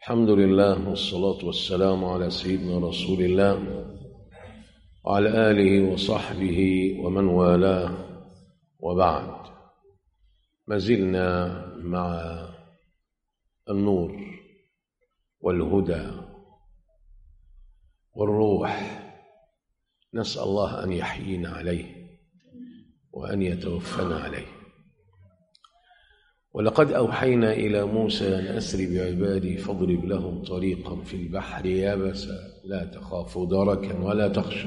الحمد لله والصلاة والسلام على سيدنا رسول الله وعلى آله وصحبه ومن والاه وبعد ما زلنا مع النور والهدى والروح نسأل الله أن يحيينا عليه وأن يتوفنا عليه ولقد أوحينا إلى موسى أن أسر بعبادي فاضرب لهم طريقا في البحر يابسا لا تخاف دركا ولا تخشى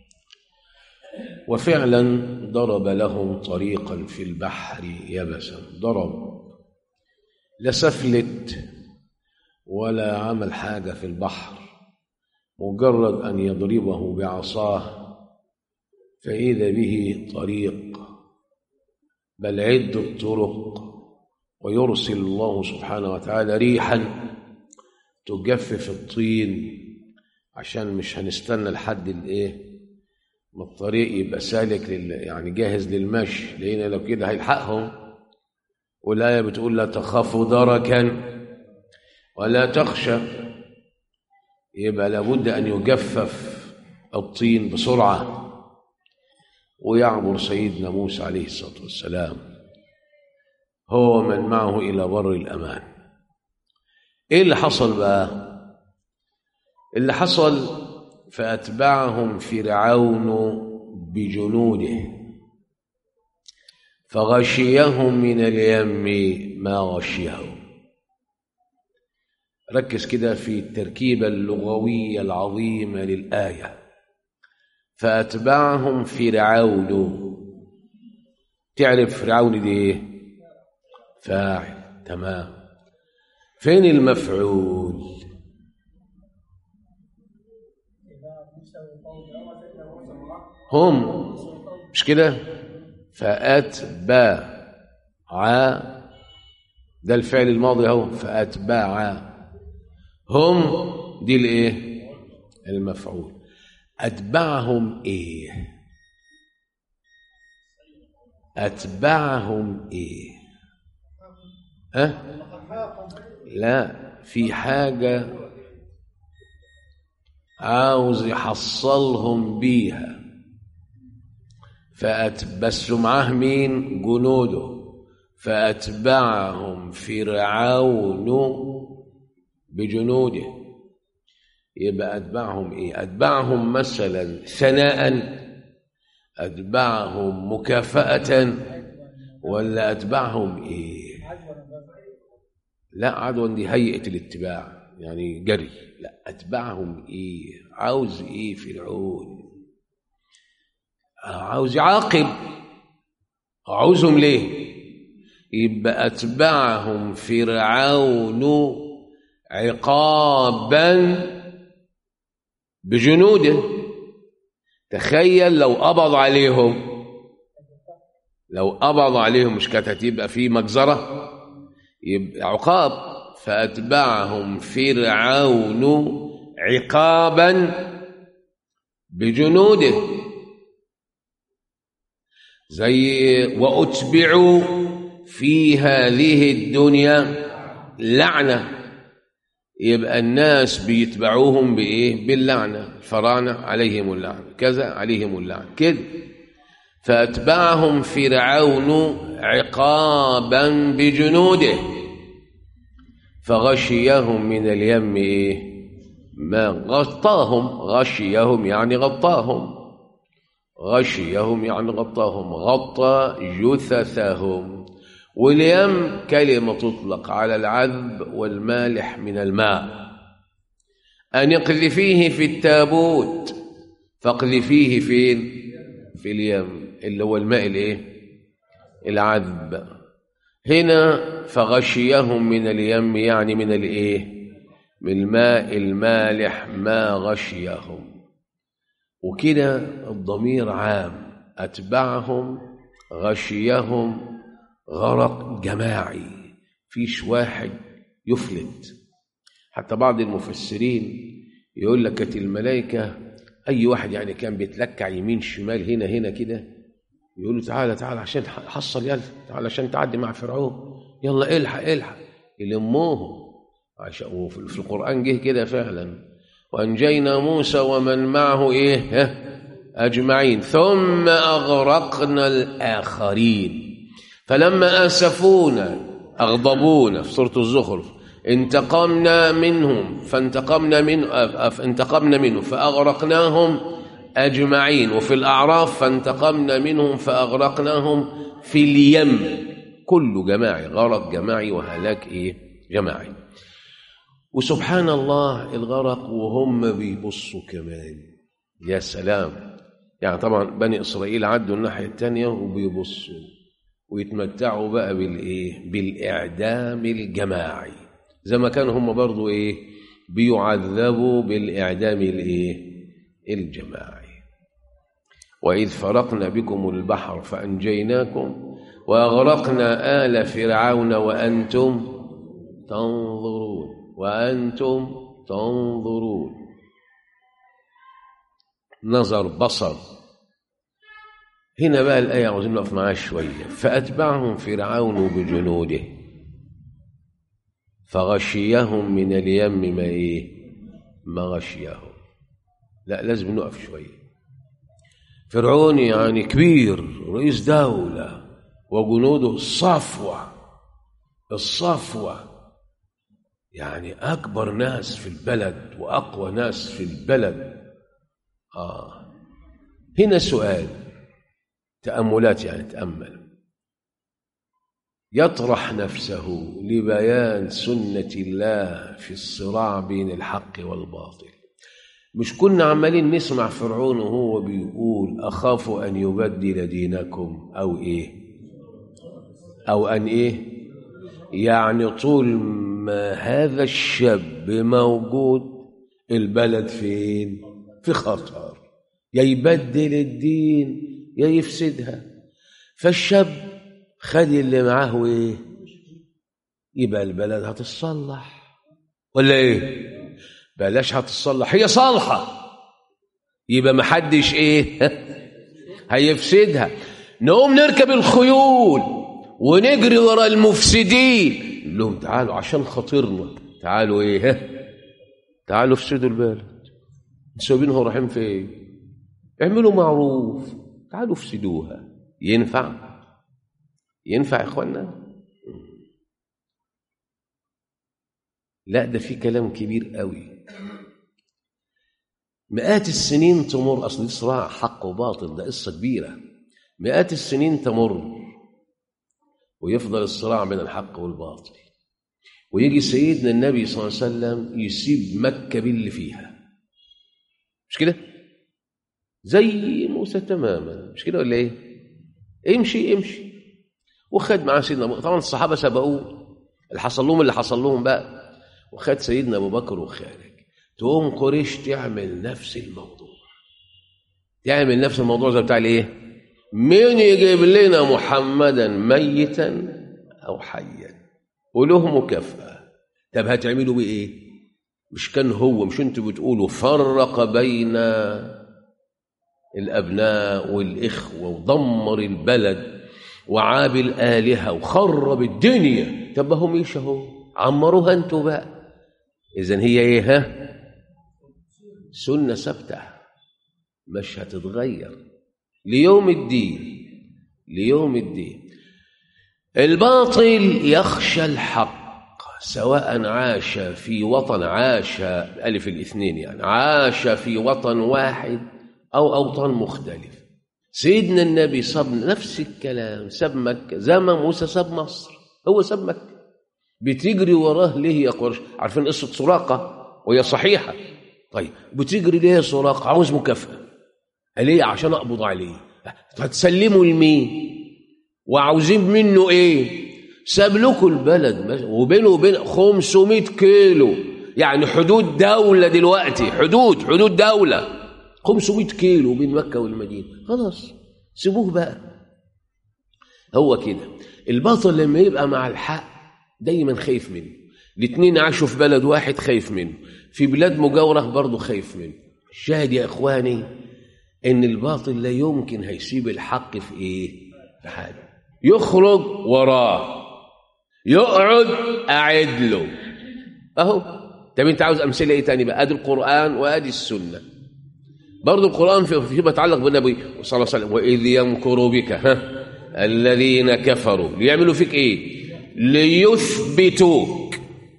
وفعلا ضرب لهم طريقا في البحر يبسا ضرب لا سفلت ولا عمل حاجة في البحر مجرد أن يضربه بعصاه فإذا به طريق بل عدة طرق ويرسل الله سبحانه وتعالى ريحا تجفف الطين عشان مش هنستنى لحد الايه ما الطريق يبقى سالك لل... يعني جاهز للمشي لان لو كده هيلحقهم والآية بتقول لا تخافوا دركا ولا تخشى يبقى لابد أن يجفف الطين بسرعة ويعبر سيدنا موسى عليه الصلاة والسلام هو من معه إلى بر الأمان إيه اللي حصل بقى اللي حصل فأتبعهم فرعون بجنوده فغشيهم من اليم ما غشيهم ركز كده في التركيبة اللغوية العظيمة للآية فأتبعهم فرعون تعرف فرعون دي ايه فاعل تمام فين المفعول هم مش كده فأتبع ده الفعل الماضي اهو فأتبع هم دي الايه المفعول أتبعهم إيه أتبعهم إيه أه؟ لا في حاجة عاوز يحصلهم بيها فأتبس معاه مين جنوده فأتبعهم فرعون بجنوده يبقى أتبعهم إيه أتبعهم مثلا ثناء أتبعهم مكافأة ولا أتبعهم إيه لا عدوا دي هيئة الاتباع يعني جري لا أتبعهم إيه عاوز إيه فرعون عاوز يعاقب عاوزهم ليه يبقى أتبعهم فرعون عقابا بجنوده تخيل لو قبض عليهم لو قبض عليهم مش كانت هتبقى في مجزرة يبقى عقاب فأتبعهم فرعون عقابا بجنوده زي وأتبعوا في هذه الدنيا لعنة يبقى الناس بيتبعوهم بإيه باللعنة الفراعنة عليهم اللعنة كذا عليهم اللعنة كده فأتبعهم فرعون عقابا بجنوده فغشيهم من اليم إيه ما غطاهم غشيهم يعني غطاهم غشيهم يعني غطاهم غطى جثثهم واليم كلمة تطلق على العذب والمالح من الماء أن اقذفيه في التابوت فاقذفيه فين في اليم اللي هو الماء الايه العذب هنا فغشيهم من اليم يعني من الايه من الماء المالح ما غشيهم وكده الضمير عام أتبعهم غشيهم غرق جماعي فيش واحد يفلت حتى بعض المفسرين يقول لك كانت الملائكة أي واحد يعني كان بيتلكع يمين شمال هنا هنا كده يقول له تعالى تعالى عشان حصل يلا تعالى عشان تعدي مع فرعون يلا الحق الحق يلموهم عشان وفي في القرآن جه كده فعلا وأنجينا موسى ومن معه إيه ها؟ أجمعين ثم أغرقنا الآخرين فلما آسفونا أغضبونا في سورة الزخرف انتقمنا منهم فانتقمنا من انتقمنا منهم فأغرقناهم أجمعين وفي الأعراف فانتقمنا منهم فأغرقناهم في اليم كله جماعي غرق جماعي وهلاك إيه جماعي وسبحان الله الغرق وهم بيبصوا كمان يا سلام يعني طبعا بني إسرائيل عدوا الناحية التانية وبيبصوا ويتمتعوا بقى بالإيه بالإعدام الجماعي زي ما كانوا هم برضو إيه بيعذبوا بالإعدام الإيه الجماعي وإذ فرقنا بكم البحر فأنجيناكم وأغرقنا آل فرعون وأنتم تنظرون وأنتم تنظرون نظر بصر هنا بقى الآية عاوزين نقف معاها شوية فأتبعهم فرعون بجنوده فغشيهم من اليم ما إيه ما غشيهم لا لازم نقف شوية فرعون يعني كبير رئيس دولة وجنوده الصفوة الصفوة يعني أكبر ناس في البلد وأقوى ناس في البلد آه هنا سؤال تأملات يعني تأمل يطرح نفسه لبيان سنة الله في الصراع بين الحق والباطل مش كنا عمالين نسمع فرعون وهو بيقول أخاف أن يبدل دينكم أو إيه أو أن إيه يعني طول ما هذا الشاب موجود البلد فين في خطر يا يبدل الدين يا يفسدها فالشاب خد اللي معاه ايه يبقى البلد هتتصلح ولا ايه بلاش هتتصلح هي صالحة يبقى محدش ايه هيفسدها نقوم نركب الخيول ونجري ورا المفسدين لهم تعالوا عشان خاطرنا تعالوا ايه تعالوا افسدوا البلد سايبينهم رايحين فين اعملوا معروف تعالوا افسدوها ينفع ينفع يا اخوانا لا ده في كلام كبير قوي مئات السنين تمر اصل دي صراع حق وباطل ده قصه كبيره مئات السنين تمر ويفضل الصراع بين الحق والباطل ويجي سيدنا النبي صلى الله عليه وسلم يسيب مكه باللي فيها مش كده زي موسى تماما مش كده ولا ايه امشي امشي وخد معاه سيدنا طبعا الصحابه سبقوه اللي حصل لهم اللي حصل لهم بقى وخد سيدنا ابو بكر وخارج تقوم قريش تعمل نفس الموضوع تعمل نفس الموضوع زي بتاع الايه مين يجيب لنا محمدا ميتا او حيا وله مكافاه طب هتعملوا بيه ايه مش كان هو مش انتوا بتقولوا فرق بين الابناء والاخوه ودمر البلد وعاب الالهه وخرب الدنيا طب هم ايش اهو عمروها انتوا بقى اذا هي ايه ها سنه ثابته مش هتتغير ليوم الدين ليوم الدين الباطل يخشى الحق سواء عاش في وطن عاش ألف الاثنين يعني عاش في وطن واحد أو أوطان مختلف سيدنا النبي صاب نفس الكلام ساب مكة زي ما موسى ساب مصر هو ساب مكة بتجري وراه ليه يا قريش عارفين قصة سراقة وهي صحيحة طيب بتجري ليه يا سراقة عاوز مكافأة ليه عشان أقبض عليه هتسلموا لمين وعاوزين منه ايه ساب لكم البلد وبينه وبين 500 كيلو يعني حدود دولة دلوقتي حدود حدود دولة 500 كيلو بين مكة والمدينة خلاص سيبوه بقى هو كده البطل لما يبقى مع الحق دايما خايف منه الاثنين عاشوا في بلد واحد خايف منه في بلاد مجاورة برضه خايف منه الشاهد يا إخواني إن الباطل لا يمكن هيسيب الحق في إيه في حاجة يخرج وراه يقعد أعد له اهو طب انت عاوز امثله ايه تاني بقى ادي القران وادي السنه برضه القران في- فيما يتعلق بالنبي صلى الله عليه وسلم واذ يمكر بك ها الذين كفروا ليعملوا فيك ايه ليثبتوك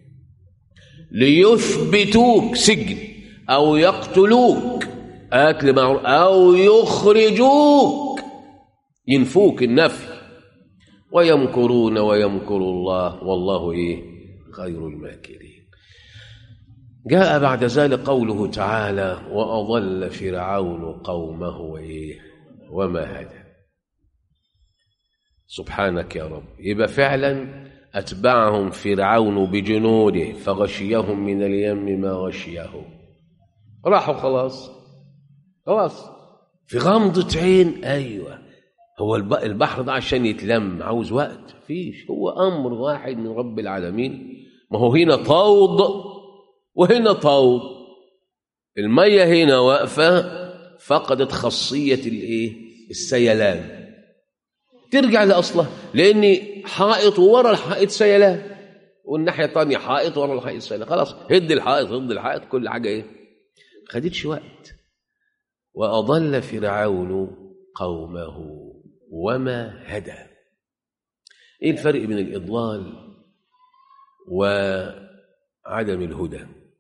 ليثبتوك سجن او يقتلوك اكل معروف او يخرجوك ينفوك النفي ويمكرون ويمكر الله والله ايه خير الماكرين جاء بعد ذلك قوله تعالى واضل فرعون قومه ايه وما هدى سبحانك يا رب يبقى فعلا اتبعهم فرعون بجنوده فغشيهم من اليم ما غشيهم راحوا خلاص خلاص في غمضة عين ايوه هو الب- البحر ده عشان يتلم عاوز وقت فيش هو امر واحد من رب العالمين ما هو هنا طود وهنا طود الميه هنا واقفه فقدت خاصيه الايه السيلان ترجع لاصلها لان حائط ورا الحائط سيلان والناحيه الثانيه حائط ورا الحائط سيلان خلاص هد الحائط هد الحائط كل حاجه ايه خدتش وقت واضل فرعون قومه وما هدى ايه الفرق بين الاضلال وعدم الهدى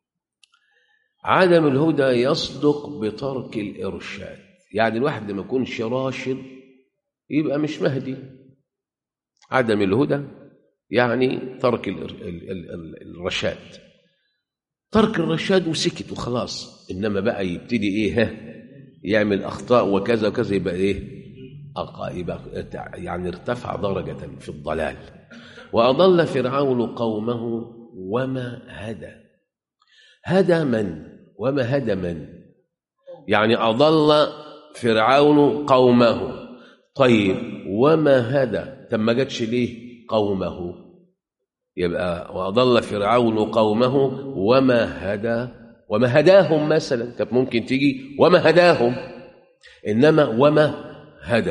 عدم الهدى يصدق بترك الارشاد يعني الواحد لما يكونش راشد يبقى مش مهدي عدم الهدى يعني ترك ال- ال- ال- ال- الرشاد ترك الرشاد وسكت وخلاص انما بقى يبتدي ايه ها يعمل اخطاء وكذا وكذا يبقى ايه أقا- يبقى يعني ارتفع درجة في الضلال وأضل فرعون قومه وما هدى هدى من وما هدى من يعني أضل فرعون قومه طيب وما هدى طب ما جاتش ليه قومه يبقى وأضل فرعون قومه وما هدى وما هداهم مثلا طب ممكن تيجي وما هداهم إنما وما هدى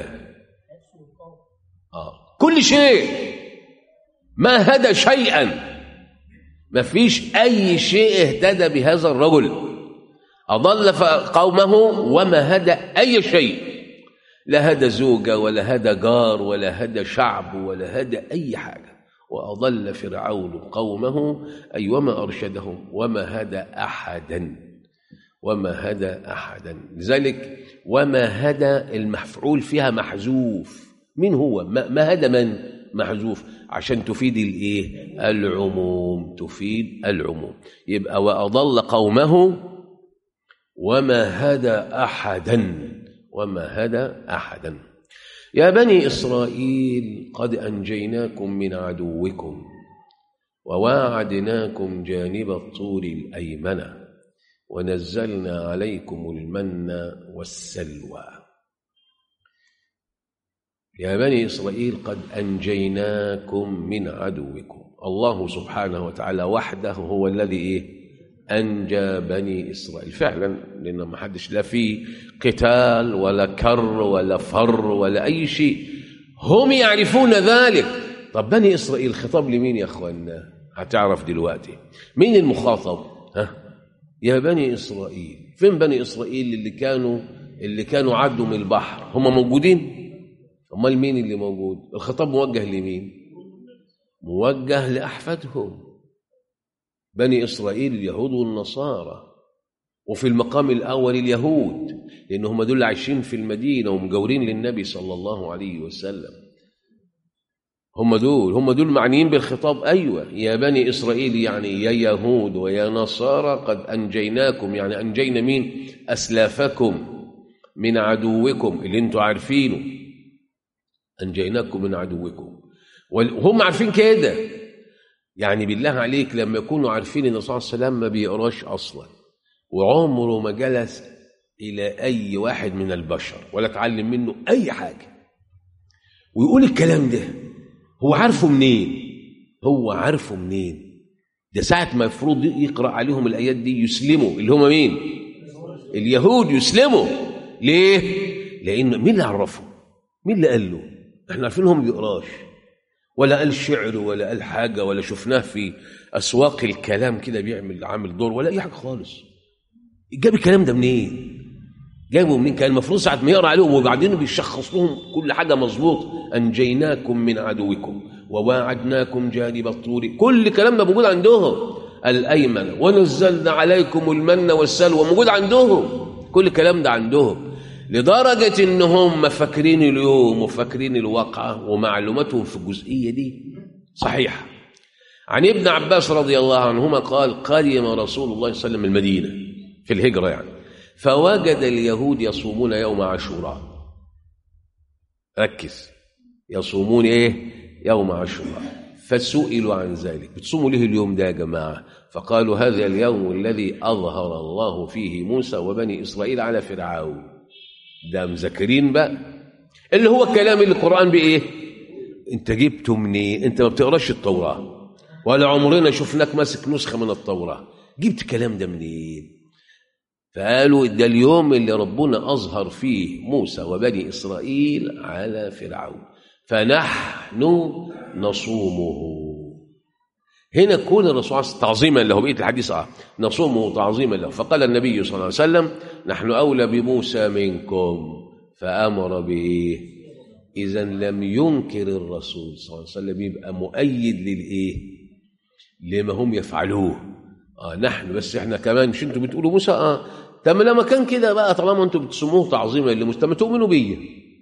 آه. كل شيء ما هدى شيئا ما فيش أي شيء اهتدى بهذا الرجل أضل ف- قومه وما هدى أي شيء لا هدى زوجة ولا هدى جار ولا هدى شعب ولا هدى أي حاجة وأضل فرعون قومه أي وما أرشدهم وما هدى أحدا وما هدى أحدا لذلك وما هدى المفعول فيها محذوف من هو ما ما هدى من محذوف عشان تفيد الايه العموم تفيد العموم يبقى وأضل قومه وما هدى أحدا وما هدى أحدا يا بني إسرائيل قد أنجيناكم من عدوكم وواعدناكم جانب الطور الأيمن ونزلنا عليكم المن والسلوى يا بني إسرائيل قد أنجيناكم من عدوكم الله سبحانه وتعالى وحده هو الذي إيه أنجى بني إسرائيل فعلا لأن ما حدش لا في قتال ولا كر ولا فر ولا أي شيء هم يعرفون ذلك طب بني إسرائيل خطاب لمين يا أخوانا هتعرف دلوقتي مين المخاطب ها يا بني إسرائيل فين بني إسرائيل اللي كانوا اللي كانوا عدوا من البحر هم موجودين امال مين اللي موجود الخطاب موجه لمين موجه لاحفادهم بني اسرائيل اليهود والنصارى وفي المقام الاول اليهود لان هم دول اللي عايشين في المدينه ومجاورين للنبي صلى الله عليه وسلم هم دول هم دول معنيين بالخطاب ايوه يا بني اسرائيل يعني يا يهود ويا نصارى قد انجيناكم يعني انجينا مين اسلافكم من عدوكم اللي انتوا عارفينه انجيناكم من عدوكم وهم عارفين كده يعني بالله عليك لما يكونوا عارفين ان الرسول صلى الله عليه وسلم ما بيقراش اصلا وعمره ما جلس الى اي واحد من البشر ولا اتعلم منه اي حاجه ويقول الكلام ده هو عارفه منين هو عارفه منين ده ساعة ما المفروض يقرأ عليهم الآيات دي يسلموا اللي هم مين اليهود يسلموا ليه لأن مين اللي عرفه مين اللي قال له احنا عارفين هم بيقراش ولا قال شعر ولا قال حاجة ولا شفناه في أسواق الكلام كده بيعمل عامل دور ولا أي حاجة خالص جاب الكلام ده منين؟ جابوا منين؟ كان المفروض ساعة ما يقرأ عليهم وبعدين بيشخص لهم كل حاجة مظبوط أنجيناكم من عدوكم وواعدناكم جانب الطور كل الكلام ده موجود عندهم الأيمن ونزلنا عليكم المن والسلوى موجود عندهم كل الكلام ده عندهم لدرجة إن هم فاكرين اليوم وفاكرين الواقعة ومعلوماتهم في الجزئية دي صحيحة عن ابن عباس رضي الله عنهما قال قدم رسول الله صلى الله عليه وسلم المدينة في الهجرة يعني فوجد اليهود يصومون يوم عاشوراء ركز يصومون ايه يوم عاشوراء فسئلوا عن ذلك بتصوموا ليه اليوم ده يا جماعة فقالوا هذا اليوم الذي أظهر الله فيه موسى وبني إسرائيل على فرعون ده مذاكرين بقى اللي هو الكلام اللي القرآن بإيه انت جبته منين انت ما بتقراش التوراة ولا عمرنا شفناك ماسك نسخة من التوراة جبت الكلام ده منين فقالوا ده اليوم اللي ربنا أظهر فيه موسى وبني إسرائيل على فرعون فنحن نصومه هنا كون الرسول تعظيما له بقيه الحديث اه نصومه تعظيما له فقال النبي صلى الله عليه وسلم نحن اولى بموسى منكم فامر به اذا لم ينكر الرسول صلى الله عليه وسلم يبقى مؤيد للايه لما هم يفعلوه اه نحن بس احنا كمان مش انتوا بتقولوا موسى اه طب لما كان كده بقى طالما انتوا بتسموه تعظيما لموسى ما تؤمنوا بيا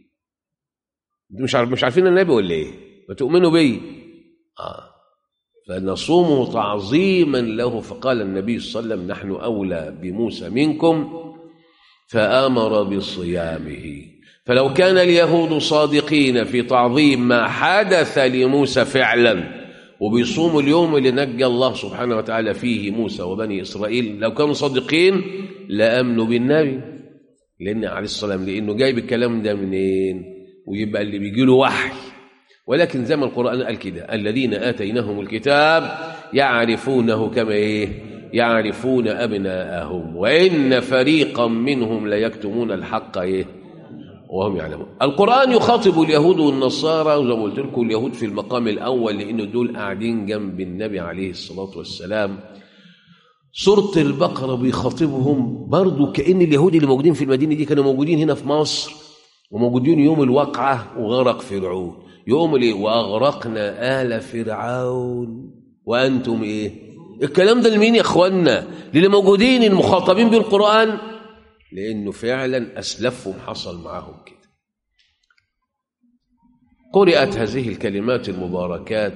مش عارف مش عارفين النبي ولا ايه ما تؤمنوا بيا اه فنصومه تعظيما له فقال النبي صلى الله عليه وسلم نحن أولى بموسى منكم فآمر بصيامه فلو كان اليهود صادقين في تعظيم ما حدث لموسى فعلا وبيصوموا اليوم اللي نجى الله سبحانه وتعالى فيه موسى وبني إسرائيل لو كانوا صادقين لأمنوا بالنبي لأن عليه الصلاة والسلام لأنه جايب الكلام ده منين ويبقى اللي بيجي له وحي ولكن زي ما القرآن قال كده الذين آتيناهم الكتاب يعرفونه كما إيه يعرفون أبناءهم وإن فريقا منهم ليكتمون الحق إيه وهم يعلمون القرآن يخاطب اليهود والنصارى وزي ما قلت لكم اليهود في المقام الأول لأن دول قاعدين جنب النبي عليه الصلاة والسلام سورة البقرة بيخاطبهم برضو كأن اليهود اللي موجودين في المدينة دي كانوا موجودين هنا في مصر وموجودين يوم الواقعة وغرق فرعون يقوم ليه واغرقنا ال فرعون وانتم ايه الكلام ده لمين يا اخوانا للي موجودين المخاطبين بالقران لانه فعلا اسلافهم حصل معاهم كده قرات هذه الكلمات المباركات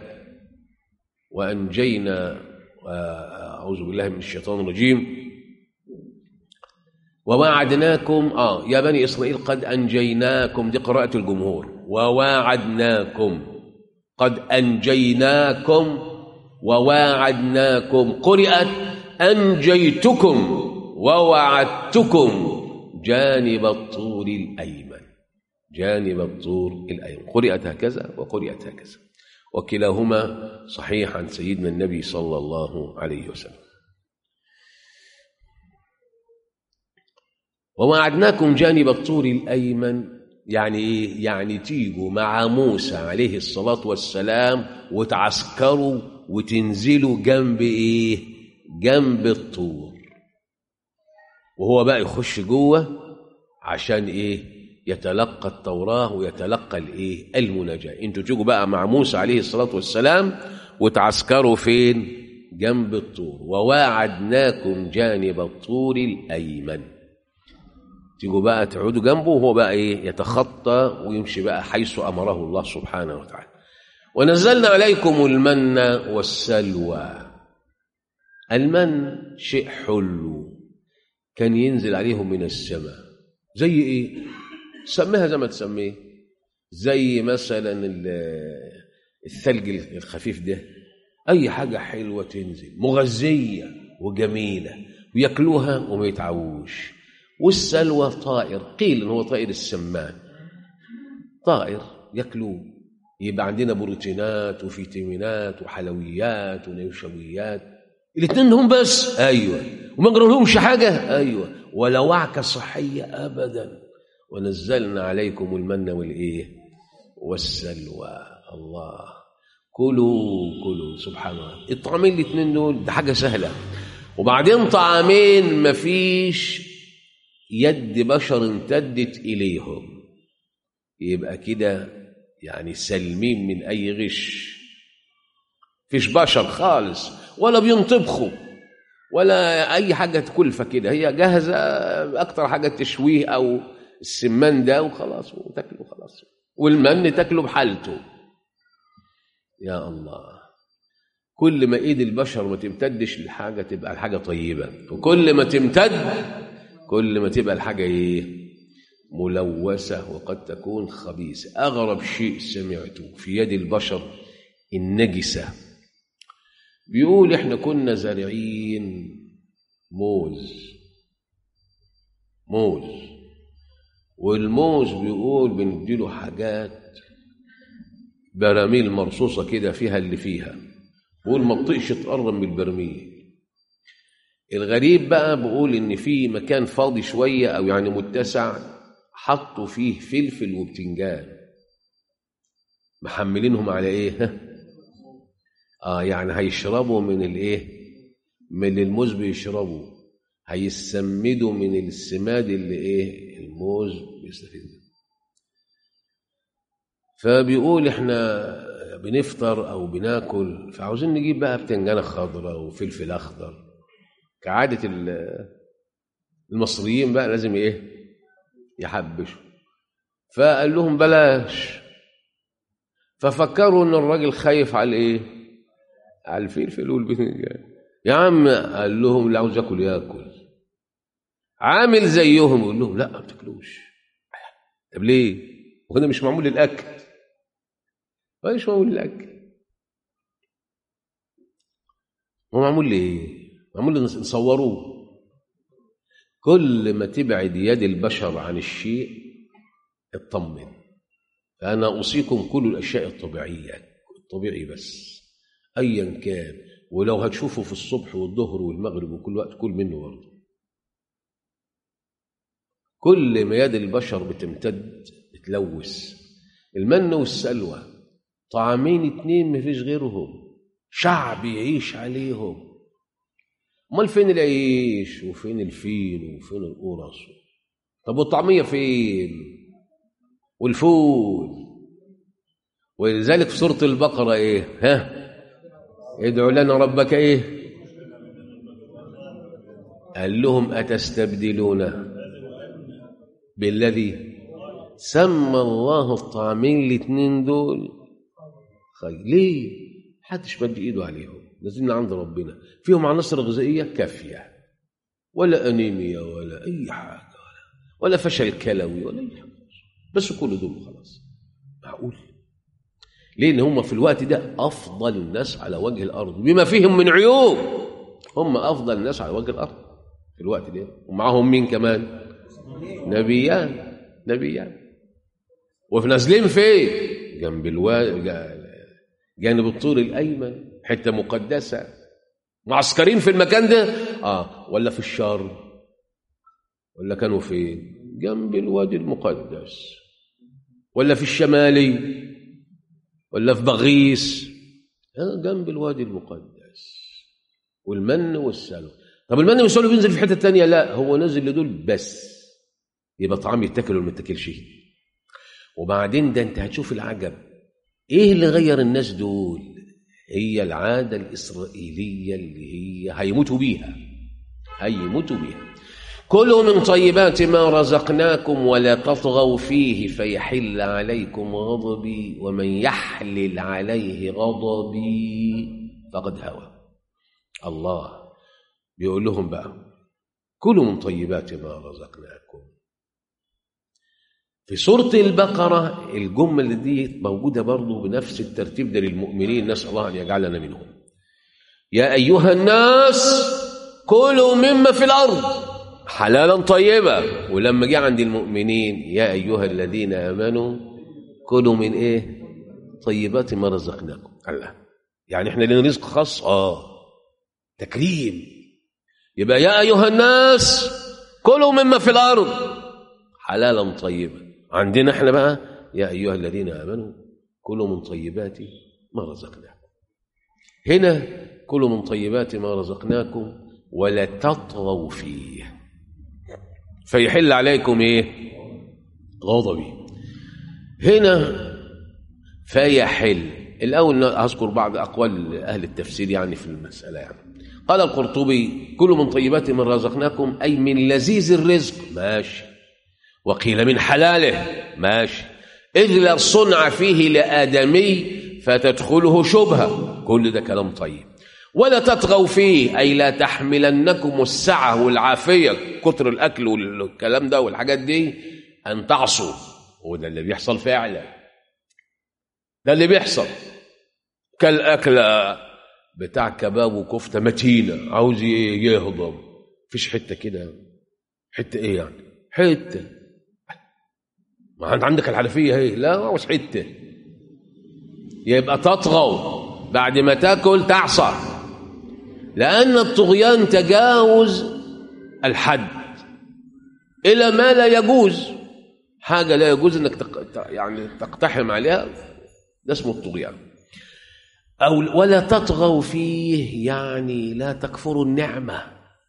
وانجينا اعوذ بالله من الشيطان الرجيم ووعدناكم اه يا بني اسرائيل قد انجيناكم دي قراءه الجمهور وواعدناكم قد انجيناكم وواعدناكم قرات انجيتكم ووعدتكم جانب الطور الايمن جانب الطور الايمن قرات هكذا وقرات هكذا وكلاهما صحيح عن سيدنا النبي صلى الله عليه وسلم ووعدناكم جانب الطور الأيمن يعني إيه؟ يعني تيجوا مع موسى عليه الصلاة والسلام وتعسكروا وتنزلوا جنب إيه؟ جنب الطور وهو بقى يخش جوه عشان إيه؟ يتلقى التوراة ويتلقى الإيه؟ المناجاة انتوا تيجوا بقى مع موسى عليه الصلاة والسلام وتعسكروا فين؟ جنب الطور وواعدناكم جانب الطور الأيمن تيجوا بقى تقعدوا جنبه وهو بقى ايه يتخطى ويمشي بقى حيث امره الله سبحانه وتعالى ونزلنا عليكم المن والسلوى المن شيء حلو كان ينزل عليهم من السماء زي ايه سميها زي ما تسميه زي مثلا الثلج الخفيف ده اي حاجه حلوه تنزل مغذيه وجميله وياكلوها وما يتعوش والسلوى طائر قيل ان هو طائر السمان طائر ياكلوه يبقى عندنا بروتينات وفيتامينات وحلويات ونشويات الاثنين هم بس ايوه وما لهمش حاجه ايوه ولا وعكه صحيه ابدا ونزلنا عليكم المن والايه والسلوى الله كلوا كلوا سبحان الله الطعامين الاثنين دول ده حاجه سهله وبعدين طعامين مفيش يد بشر امتدت اليهم يبقى كده يعني سلمين من اي غش فيش بشر خالص ولا بينطبخوا ولا اي حاجه كلفه كده هي جاهزه اكتر حاجه تشويه او السمان ده وخلاص وتاكله خلاص والمن تاكله بحالته يا الله كل ما ايد البشر ما تمتدش لحاجه تبقى الحاجه طيبه وكل ما تمتد كل ما تبقى الحاجه ايه ملوثه وقد تكون خبيثه اغرب شيء سمعته في يد البشر النجسه بيقول احنا كنا زارعين موز موز والموز بيقول بنديله حاجات براميل مرصوصه كده فيها اللي فيها بيقول ما تطيقش تقرب من البرميل الغريب بقى بقول ان في مكان فاضي شويه او يعني متسع حطوا فيه فلفل وبتنجان محملينهم على ايه اه يعني هيشربوا من الايه من الموز بيشربوا هيسمدوا من السماد اللي ايه الموز بيستفيد منه فبيقول احنا بنفطر او بناكل فعاوزين نجيب بقى بتنجانه خضراء وفلفل اخضر كعاده المصريين بقى لازم ايه يحبشوا فقال لهم بلاش ففكروا ان الراجل خايف على ايه على الفلفل والبتنجان يا عم قال لهم اللي عاوز ياكل ياكل عامل زيهم يقول لهم لا ما بتاكلوش طب ليه وهنا مش معمول للاكل مش معمول للاكل هو معمول ليه معمول نصوروه كل ما تبعد يد البشر عن الشيء اطمن فأنا أوصيكم كل الأشياء الطبيعية الطبيعي بس أيا كان ولو هتشوفه في الصبح والظهر والمغرب وكل وقت كل منه برضه كل ما يد البشر بتمتد بتلوث المن والسلوى طعامين اتنين مفيش غيرهم شعب يعيش عليهم امال فين العيش وفين الفيل وفين القرص طب والطعميه فين والفول ولذلك في سوره البقره ايه ها ادعوا لنا ربك ايه قال لهم اتستبدلون بالذي سمى الله الطعمين الاثنين دول خير ليه محدش مد ايده عليهم نازلين عند ربنا فيهم عناصر غذائيه كافيه ولا انيميا ولا اي حاجه ولا, ولا فشل كلوي ولا اي حاجه بس كل دول خلاص معقول لان هم في الوقت ده افضل الناس على وجه الارض بما فيهم من عيوب هم افضل الناس على وجه الارض في الوقت ده ومعاهم مين كمان نبيان نبيان وفي نازلين فين جنب الوا جانب الطور الايمن حته مقدسه معسكرين في المكان ده اه ولا في الشرق ولا كانوا فين جنب الوادي المقدس ولا في الشمالي ولا في بغيس آه جنب الوادي المقدس والمن والسلوى طب المن والسلوى بينزل في حته تانية لا هو نزل لدول بس يبقى طعام يتاكل ولا ما يتاكلش وبعدين ده انت هتشوف العجب ايه اللي غير الناس دول هي العادة الإسرائيلية اللي هي هيموتوا بيها هيموتوا بيها كلوا من طيبات ما رزقناكم ولا تطغوا فيه فيحل عليكم غضبي ومن يحلل عليه غضبي فقد هوى الله بيقول لهم بقى كلوا من طيبات ما رزقناكم في سورة البقرة الجملة دي موجودة برضو بنفس الترتيب ده للمؤمنين نسأل الله أن يجعلنا منهم يا أيها الناس كلوا مما في الأرض حلالا طيبا ولما جه عند المؤمنين يا أيها الذين آمنوا كلوا من إيه طيبات ما رزقناكم الله يعني احنا لنا رزق خاص اه تكريم يبقى يا أيها الناس كلوا مما في الأرض حلالا طيبا عندنا احنا بقى يا ايها الذين امنوا كلوا من طيبات ما رزقناكم هنا كلوا من طيبات ما رزقناكم ولا تطغوا فيه فيحل عليكم ايه غضبي هنا فيحل الاول اذكر بعض اقوال اهل التفسير يعني في المساله يعني قال القرطبي كل من طيبات من رزقناكم اي من لذيذ الرزق ماشي وقيل من حلاله ماشي اذ لا صنع فيه لادمي فتدخله شبهه كل ده كلام طيب ولا تطغوا فيه أي لا تحملنكم السعة والعافية كتر الأكل والكلام ده والحاجات دي أن تعصوا وده اللي بيحصل فعلا ده اللي بيحصل كالأكلة بتاع كباب وكفتة متينة عاوز يهضم فيش حتة كده حتة ايه يعني حتة ما انت عندك الحنفية اهي لا عاوز حتة يبقى تطغوا بعد ما تاكل تعصى لأن الطغيان تجاوز الحد إلى ما لا يجوز حاجة لا يجوز أنك تق... يعني تقتحم عليها ده اسمه الطغيان أو ولا تطغوا فيه يعني لا تكفروا النعمة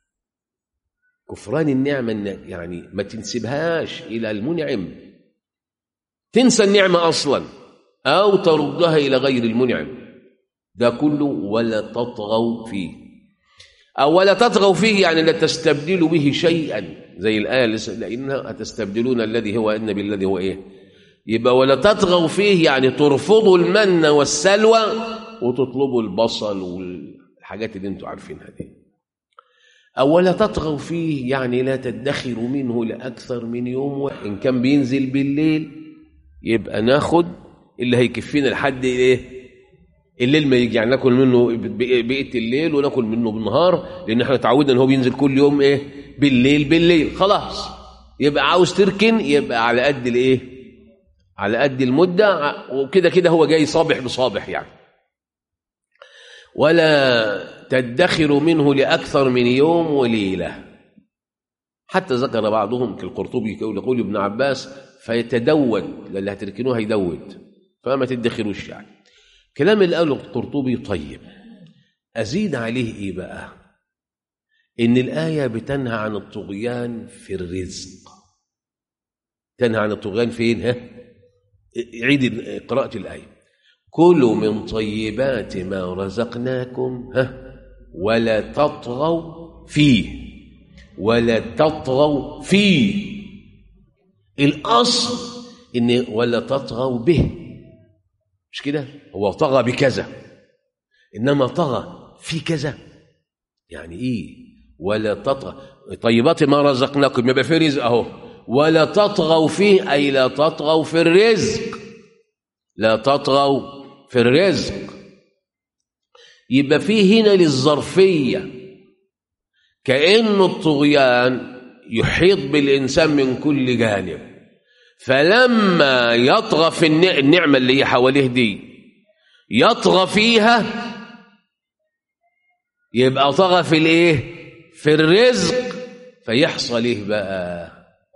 كفران النعمة يعني ما تنسبهاش إلى المنعم تنسى النعمة أصلا أو تردها إلى غير المنعم ده كله ولا تطغوا فيه أو ولا تطغوا فيه يعني لا تستبدلوا به شيئا زي الآية لأنها تستبدلون الذي هو أن بالذي هو إيه يبقى ولا تطغوا فيه يعني ترفضوا المن والسلوى وتطلبوا البصل والحاجات اللي انتوا عارفينها دي أو ولا تطغوا فيه يعني لا تدخروا منه لأكثر من يوم وإن كان بينزل بالليل يبقى ناخد اللي هيكفينا لحد ايه الليل ما يجي يعني ناكل منه بقيه الليل وناكل منه بالنهار لان احنا اتعودنا ان هو بينزل كل يوم ايه بالليل بالليل خلاص يبقى عاوز تركن يبقى على قد الايه على قد المده وكده كده هو جاي صابح بصابح يعني ولا تدخر منه لاكثر من يوم وليله حتى ذكر بعضهم كالقرطبي يقول ابن عباس فيتدود للي هتركنوه هيدود فما تدخروش يعني كلام اللي قاله القرطبي طيب أزيد عليه إيه بقى إن الآية بتنهى عن الطغيان في الرزق تنهى عن الطغيان فين ها عيد قراءة الآية كلوا من طيبات ما رزقناكم ها ولا تطغوا فيه ولا تطغوا فيه الأصل إن ولا تطغوا به مش كده هو طغى بكذا إنما طغى في كذا يعني إيه ولا تطغى طيبات ما رزقناكم يبقى في رزق أهو ولا تطغوا فيه أي لا تطغوا في الرزق لا تطغوا في الرزق يبقى فيه هنا للظرفية كأن الطغيان يحيط بالإنسان من كل جانب فلما يطغى في النعمة اللي هي حواليه دي يطغى فيها يبقى طغى في الايه في الرزق فيحصل ايه بقى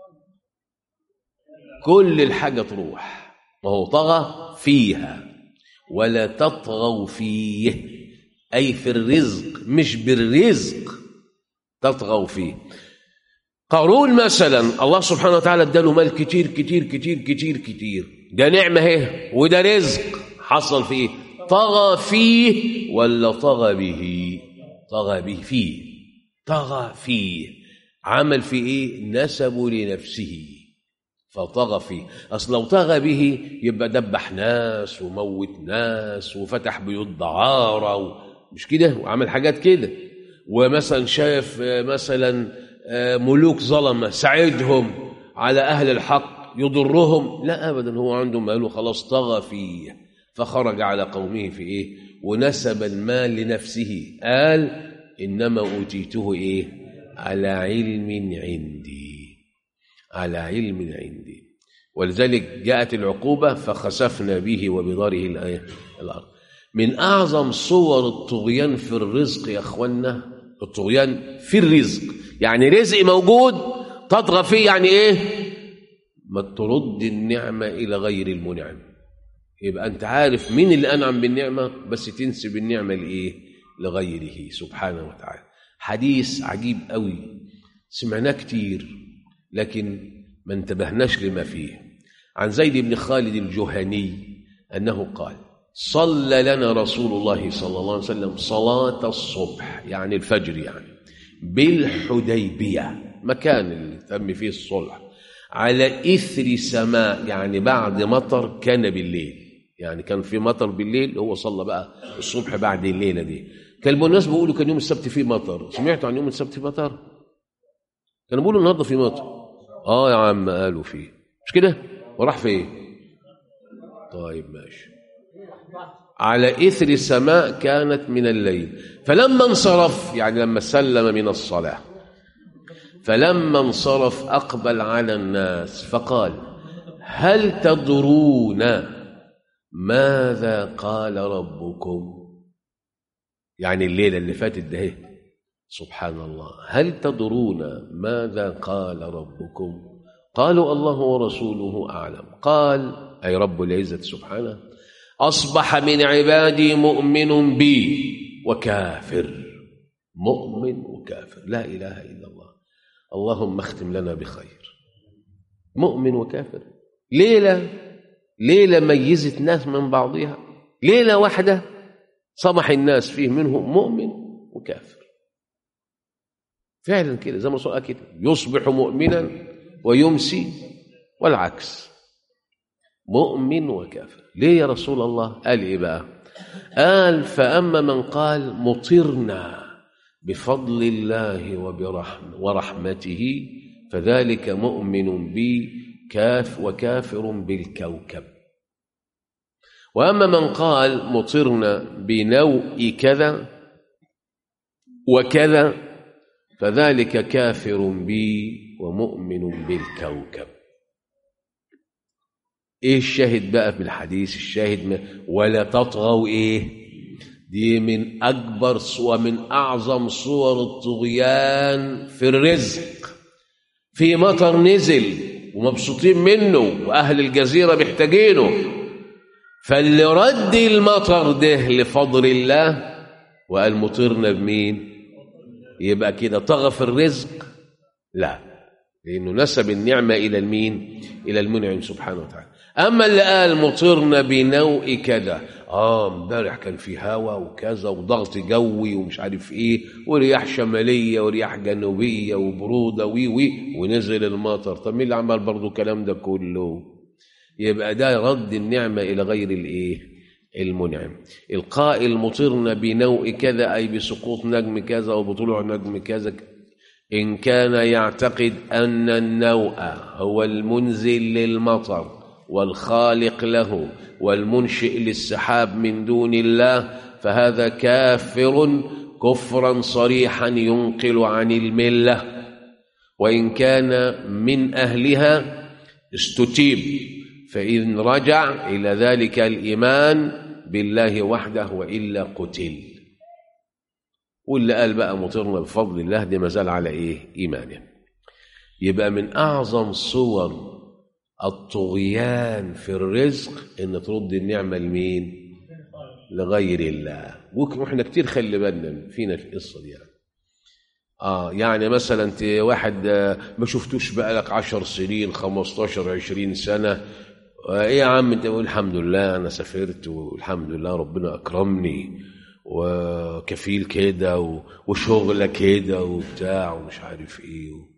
كل الحاجة تروح وهو طغى فيها ولا تطغوا فيه أي في الرزق مش بالرزق تطغوا فيه قارون مثلا الله سبحانه وتعالى اداله مال كتير كتير كتير كتير كتير ده نعمة اهي وده رزق حصل فيه طغى فيه ولا طغى به طغى به فيه طغى فيه عمل في ايه نسبه لنفسه فطغى فيه اصل لو طغى به يبقى دبح ناس وموت ناس وفتح بيوت دعاره مش كده وعمل حاجات كده ومثلا شاف مثلا ملوك ظلمه ساعدهم على اهل الحق يضرهم لا ابدا هو عنده ماله خلاص طغى فيه فخرج على قومه في ايه ونسب المال لنفسه قال انما اوتيته ايه على علم عندي على علم عندي ولذلك جاءت العقوبه فخسفنا به وبداره الايه الارض من اعظم صور الطغيان في الرزق يا اخوانا الطغيان في الرزق يعني رزق موجود تطغى فيه يعني ايه ما ترد النعمة إلى غير المنعم يبقى انت عارف مين اللي انعم بالنعمه بس تنسب النعمه لايه لغيره سبحانه وتعالى حديث عجيب قوي سمعناه كتير لكن ما انتبهناش لما فيه عن زيد بن خالد الجهني انه قال صلى لنا رسول الله صلى الله عليه وسلم صلاه الصبح يعني الفجر يعني بالحديبيه مكان اللي تم فيه الصلح على اثر سماء يعني بعد مطر كان بالليل يعني كان في مطر بالليل هو صلى بقى الصبح بعد الليله دي كان الناس بيقولوا كان يوم السبت فيه مطر سمعتوا عن يوم السبت فيه مطر كانوا بيقولوا النهارده في مطر اه يا عم قالوا فيه مش كده وراح فين طيب ماشي على اثر السماء كانت من الليل فلما انصرف يعني لما سلم من الصلاه فلما انصرف اقبل على الناس فقال هل تدرون ماذا قال ربكم يعني الليله اللي فاتت ده اهي سبحان الله هل تدرون ماذا قال ربكم قالوا الله ورسوله اعلم قال اي رب العزه سبحانه اصبح من عبادي مؤمن بي وكافر مؤمن وكافر لا اله الا الله اللهم اختم لنا بخير مؤمن وكافر ليله ليله ميزت ناس من بعضها ليله واحده صبح الناس فيه منهم مؤمن وكافر فعلا كده زي ما الرسول قال كده يصبح مؤمنا ويمسي والعكس مؤمن وكافر ليه يا رسول الله قال ايه بقى قال فاما من قال مطرنا بفضل الله وبرحمه ورحمته فذلك مؤمن بي كاف وكافر بالكوكب واما من قال مطرنا بنوء كذا وكذا فذلك كافر بي ومؤمن بالكوكب ايه الشاهد بقى في الحديث الشاهد ما ولا تطغوا ايه دي من اكبر ومن اعظم صور الطغيان في الرزق في مطر نزل ومبسوطين منه واهل الجزيره محتاجينه فاللي رد المطر ده لفضل الله وقال مطرنا بمين يبقى كده طغى في الرزق لا لانه نسب النعمه الى المين الى المنعم سبحانه وتعالى اما اللي قال مطرنا بنوء كذا اه امبارح كان في هوا وكذا وضغط جوي ومش عارف ايه ورياح شماليه ورياح جنوبيه وبروده وي وي ونزل المطر طب مين اللي عمل برضه الكلام ده كله يبقى ده رد النعمه الى غير الايه المنعم القائل مطرنا بنوء كذا اي بسقوط نجم كذا وبطلوع نجم كذا ان كان يعتقد ان النوء هو المنزل للمطر والخالق له والمنشئ للسحاب من دون الله فهذا كافر كفرا صريحا ينقل عن المله وان كان من اهلها استتيب فان رجع الى ذلك الايمان بالله وحده والا قتل واللي قال بقى مطرنا بفضل الله دي مازال على ايه ايمانه يبقى من اعظم صور الطغيان في الرزق ان ترد النعمه لمين لغير الله واحنا كتير خلي بالنا فينا في القصه دي يعني. اه يعني مثلا انت واحد ما شفتوش بقالك عشر سنين 15 20 سنه ايه يا عم انت تقول الحمد لله انا سافرت والحمد لله ربنا اكرمني وكفيل كده وشغله كده وبتاع ومش عارف ايه و...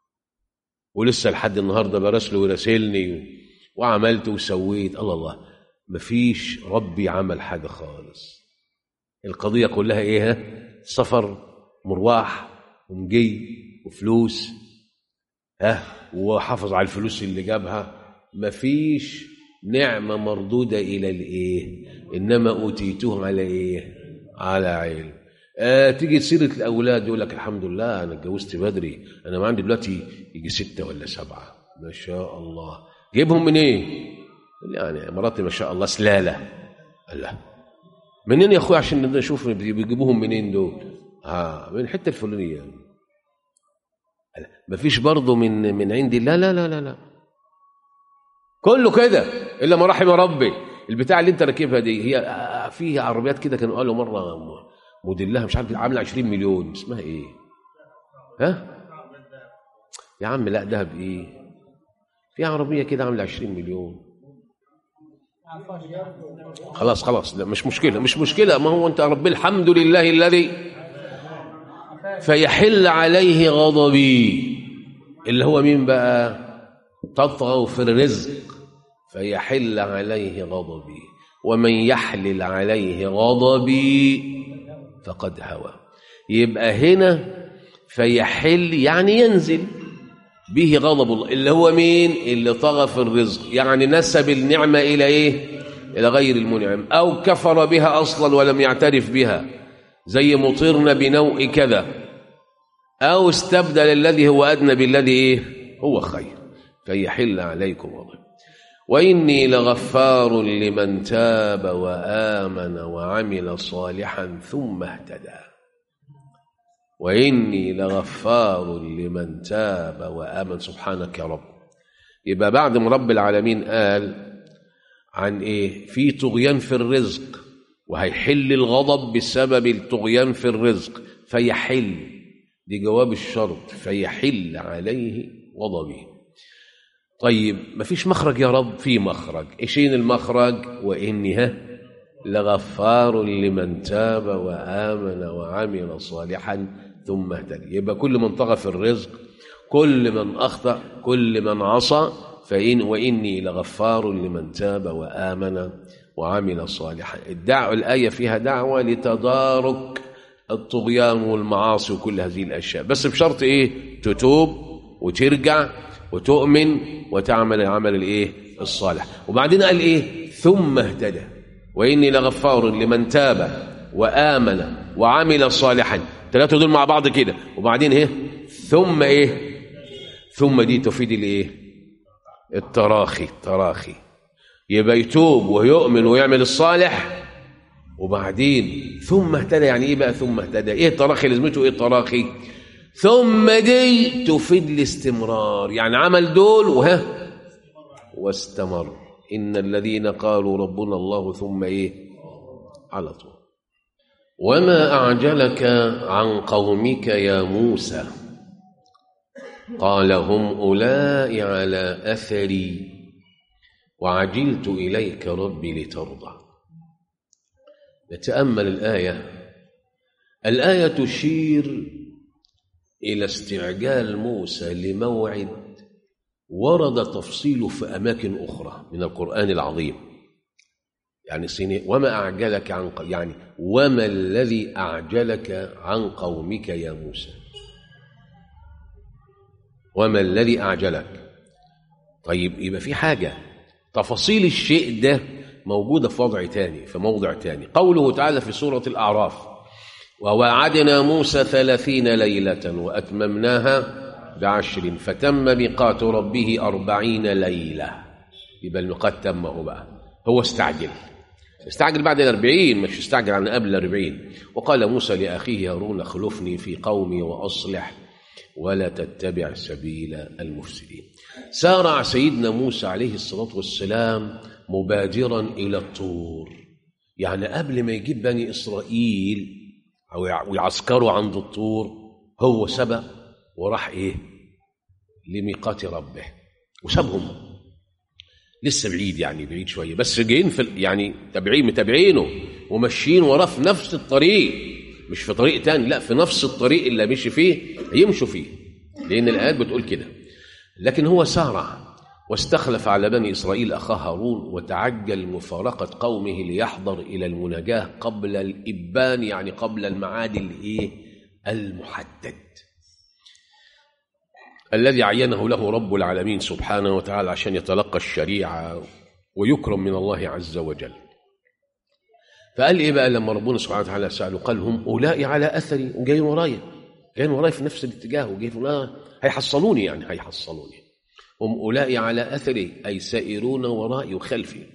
ولسه لحد النهارده براسله وراسلني وعملت وسويت الله الله مفيش ربي عمل حاجه خالص القضيه كلها ايه ها سفر مرواح ومجي وفلوس ها وحافظ على الفلوس اللي جابها مفيش نعمه مردوده الى الايه انما اوتيتوه على ايه على علم آه تيجي سيرة الأولاد يقول لك الحمد لله أنا اتجوزت بدري أنا ما عندي دلوقتي يجي ستة ولا سبعة ما شاء الله جيبهم من إيه؟ يعني مراتي ما شاء الله سلالة الله منين يا أخويا عشان نشوف بيجيبوهم منين دول؟ ها من الحتة الفلانية ما فيش برضه من من عندي لا لا لا لا لا كله كده إلا ما رحم ربي البتاع اللي انت راكبها دي هي آه، في عربيات كده كانوا قالوا مره موديلها مش عارف عامله 20 مليون اسمها ايه ها يا عم لا دهب ايه في عربيه كده عامله 20 مليون خلاص خلاص لا مش مشكله مش مشكله ما هو انت رب الحمد لله الذي فيحل عليه غضبي اللي هو مين بقى تطغوا في الرزق فيحل عليه غضبي ومن يحلل عليه غضبي فقد هوى يبقى هنا فيحل يعني ينزل به غضب الله اللي هو مين اللي طغى في الرزق يعني نسب النعمة إلى إيه إلى غير المنعم أو كفر بها أصلا ولم يعترف بها زي مطرنا بنوء كذا أو استبدل الذي هو أدنى بالذي إيه هو خير فيحل عليكم غضب وإني لغفار لمن تاب وآمن وعمل صالحا ثم اهتدى وإني لغفار لمن تاب وآمن سبحانك يا رب يبقى بعد ما رب العالمين قال عن إيه في طغيان في الرزق وهيحل الغضب بسبب الطغيان في الرزق فيحل دي جواب الشرط فيحل عليه غضبي طيب مفيش مخرج يا رب في مخرج ايشين المخرج واني ها لغفار لمن تاب وامن وعمل صالحا ثم اهتدى يبقى كل من طغى في الرزق كل من اخطا كل من عصى فإن واني لغفار لمن تاب وامن وعمل صالحا الدعوه الايه فيها دعوه لتدارك الطغيان والمعاصي وكل هذه الاشياء بس بشرط ايه تتوب وترجع وتؤمن وتعمل العمل الايه الصالح وبعدين قال ايه ثم اهتدى واني لغفار لمن تاب وامن وعمل صالحا ثلاثه دول مع بعض كده وبعدين ايه ثم ايه ثم دي تفيد الايه التراخي التراخي يبقى يتوب ويؤمن ويعمل الصالح وبعدين ثم اهتدى يعني ايه بقى ثم اهتدى ايه التراخي لازمته ايه التراخي ثم دي تفيد الاستمرار يعني عمل دول وها واستمر إن الذين قالوا ربنا الله ثم إيه على طول وما أعجلك عن قومك يا موسى قال هم أولئك على أثري وعجلت إليك ربي لترضى نتأمل الآية الآية تشير إلى استعجال موسى لموعد ورد تفصيله في أماكن أخرى من القرآن العظيم يعني سيني وما أعجلك عن يعني وما الذي أعجلك عن قومك يا موسى وما الذي أعجلك طيب يبقى في حاجة تفاصيل الشيء ده موجودة في وضع تاني في موضع تاني قوله تعالى في سورة الأعراف ووعدنا موسى ثلاثين ليلة وأتممناها بعشر فتم ميقات ربه أربعين ليلة يبقى الميقات تم هو بقى هو استعجل استعجل بعد الأربعين مش استعجل عن قبل الأربعين وقال موسى لأخيه هارون اخلفني في قومي وأصلح ولا تتبع سبيل المفسدين سارع سيدنا موسى عليه الصلاة والسلام مبادرا إلى الطور يعني قبل ما يجيب بني إسرائيل أو يعسكروا عند الطور هو سبق وراح إيه لميقات ربه وسابهم لسه بعيد يعني بعيد شوية بس جايين في يعني تابعين متابعينه وماشيين وراه في نفس الطريق مش في طريق تاني لا في نفس الطريق اللي مشي فيه يمشوا فيه لأن الآيات بتقول كده لكن هو سارع واستخلف على بني إسرائيل أخاه هارون وتعجل مفارقة قومه ليحضر إلى المناجاة قبل الإبان يعني قبل المعاد الإيه المحدد الذي عينه له رب العالمين سبحانه وتعالى عشان يتلقى الشريعة ويكرم من الله عز وجل فقال إيه بقى لما ربنا سبحانه وتعالى سأله قال هم أولئك على أثري وجايين ورايا جايين ورايا في نفس الاتجاه وجايين ورايا هيحصلوني يعني هيحصلوني هم أولئك على أثري أي سائرون ورائي وخلفي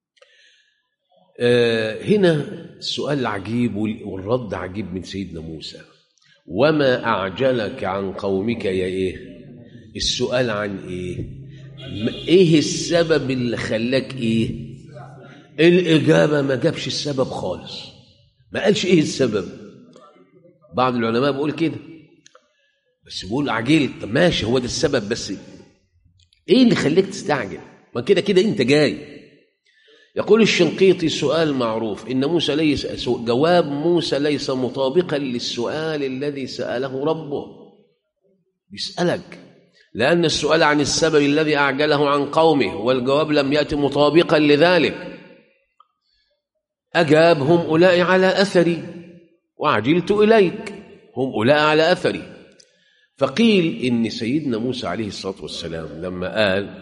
آه هنا السؤال عجيب والرد عجيب من سيدنا موسى وما أعجلك عن قومك يا إيه السؤال عن إيه ايه السبب اللي خلاك ايه الإجابة ما جابش السبب خالص ما قالش إيه السبب بعض العلماء بيقول كده بس بيقول عجلت طب ماشي هو ده السبب بس إيه اللي خليك تستعجل ما كده كده أنت جاي يقول الشنقيطي سؤال معروف إن موسى ليس جواب موسى ليس مطابقا للسؤال الذي سأله ربه يسألك لأن السؤال عن السبب الذي أعجله عن قومه والجواب لم يأتي مطابقا لذلك أجاب هم أولئك على أثري وعجلت إليك هم أولئك على أثري فقيل إن سيدنا موسى عليه الصلاة والسلام لما قال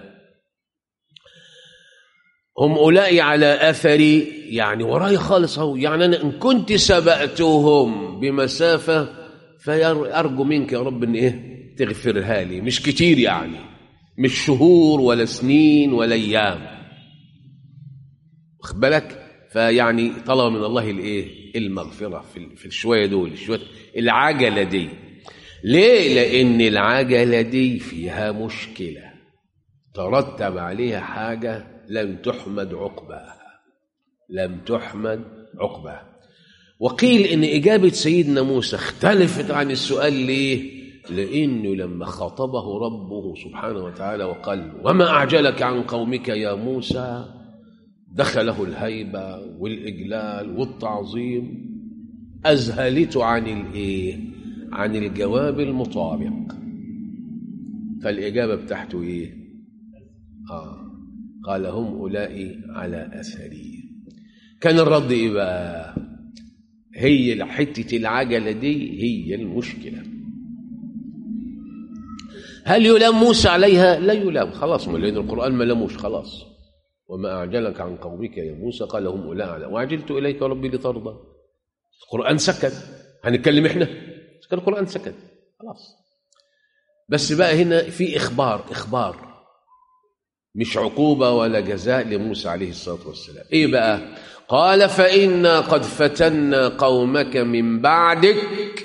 هم أولئك على أثري يعني وراي خالص هو يعني أنا إن كنت سبقتهم بمسافة فأرجو منك يا رب إن إيه تغفرها لي مش كتير يعني مش شهور ولا سنين ولا أيام واخد بالك فيعني طلب من الله الايه المغفره في في الشويه دول الشويه العجله دي ليه لان العجله دي فيها مشكله ترتب عليها حاجه لم تحمد عقباها لم تحمد عقباها وقيل ان اجابه سيدنا موسى اختلفت عن السؤال ليه لانه لما خاطبه ربه سبحانه وتعالى وقال وما اعجلك عن قومك يا موسى دخله الهيبة والإجلال والتعظيم أذهلته عن الإيه؟ عن الجواب المطابق فالإجابة بتاعته إيه؟ آه قال هم أولئك على أثري كان الرد إيه بقى؟ هي حتة العجلة دي هي المشكلة هل يلام موسى عليها؟ لا يلام خلاص لأن القرآن ما لموش خلاص وما أعجلك عن قومك يا موسى قال هم أولئك على وعجلت إليك ربي لترضى القرآن سكت هنتكلم إحنا كان القرآن سكت خلاص بس بقى هنا في إخبار إخبار مش عقوبة ولا جزاء لموسى عليه الصلاة والسلام إيه بقى قال فإنا قد فتنا قومك من بعدك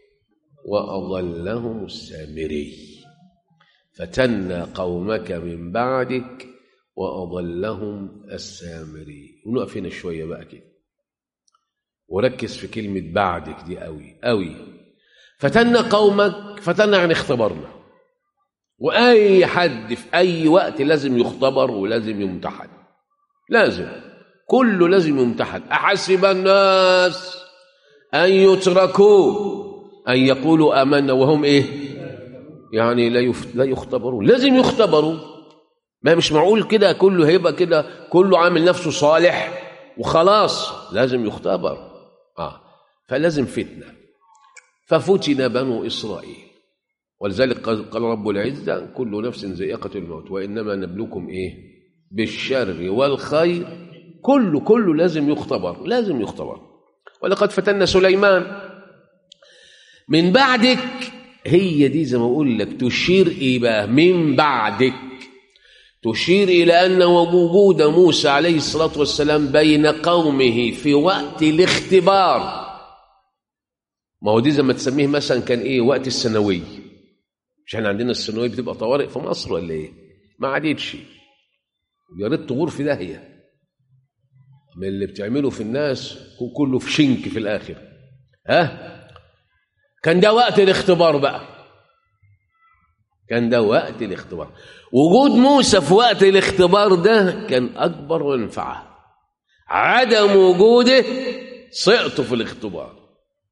وأضلهم السامري فتنا قومك من بعدك وأضلهم السامري ونقف هنا شوية بقى كده وركز في كلمة بعدك دي قوي قوي فتنا قومك فتنا يعني اختبرنا وأي حد في أي وقت لازم يختبر ولازم يمتحن لازم كله لازم يمتحن أحسب الناس أن يتركوا أن يقولوا آمنا وهم إيه يعني لا يفت... لا يختبروا لازم يختبروا ما مش معقول كده كله هيبقى كده كله عامل نفسه صالح وخلاص لازم يختبر اه فلازم فتنه ففتن بنو اسرائيل ولذلك قال رب العزه كل نفس ذائقه الموت وانما نبلوكم ايه بالشر والخير كله كله لازم يختبر لازم يختبر ولقد فتنا سليمان من بعدك هي دي زي ما اقول لك تشير ايه بقى من بعدك تشير إلى أن وجود موسى عليه الصلاة والسلام بين قومه في وقت الاختبار ما هو دي زي ما تسميه مثلا كان إيه وقت الثانوي مش احنا عندنا الثانوية بتبقى طوارئ في مصر ولا إيه ما عادتش يا ريت تغور في داهية من اللي بتعمله في الناس كله في شنك في الآخر ها كان ده وقت الاختبار بقى كان ده وقت الاختبار وجود موسى في وقت الاختبار ده كان أكبر منفعة عدم وجوده سقطوا في الاختبار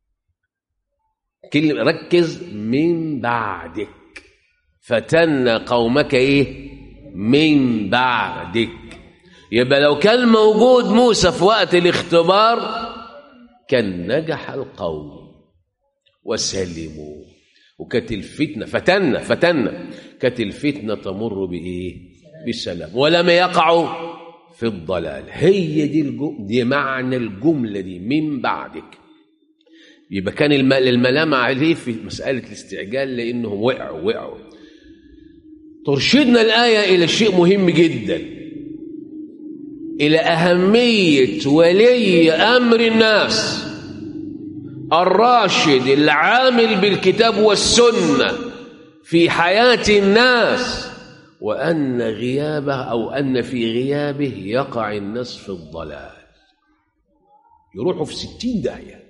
كلمة ركز من بعدك فتنا قومك ايه من بعدك يبقى لو كان موجود موسى في وقت الاختبار كان نجح القوم وسلموا وكانت الفتنه فتنا فتنا كانت الفتنه تمر بايه بالسلام ولم يقعوا في الضلال هي دي الجم... دي معنى الجمله دي من بعدك يبقى كان الم... الملامة عليه في مسألة الاستعجال لأنهم وقعوا وقعوا ترشدنا الآية إلى شيء مهم جدا إلى أهمية ولي أمر الناس الراشد العامل بالكتاب والسنة في حياة الناس وأن غيابه أو أن في غيابه يقع الناس في الضلال يروحوا في ستين داهية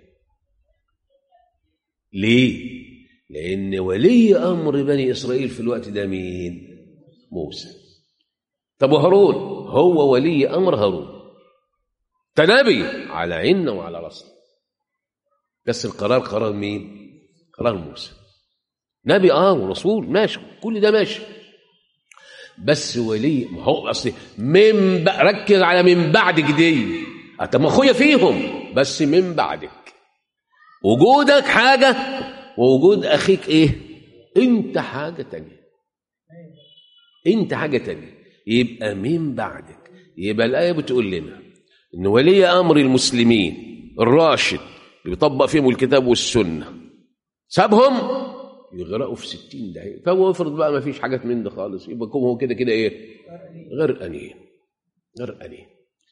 ليه؟ لأن ولي أمر بني إسرائيل في الوقت ده مين؟ موسى طب وهارون هو ولي أمر هارون تنبي على عيننا وعلى راسنا بس القرار قرار مين؟ قرار موسى نبي اه ورسول ماشي كل ده ماشي بس ولي ما هو اصل من ب... ركز على من بعدك دي طب ما اخويا فيهم بس من بعدك وجودك حاجه ووجود اخيك ايه انت حاجه تانية انت حاجه تانية يبقى من بعدك يبقى الايه بتقول لنا ان ولي امر المسلمين الراشد اللي بيطبق فيهم الكتاب والسنه سابهم يغرقوا في ستين دقيقة فهو افرض بقى ما فيش حاجات من ده خالص يبقى كم هو كده كده ايه غرقانين غرقانين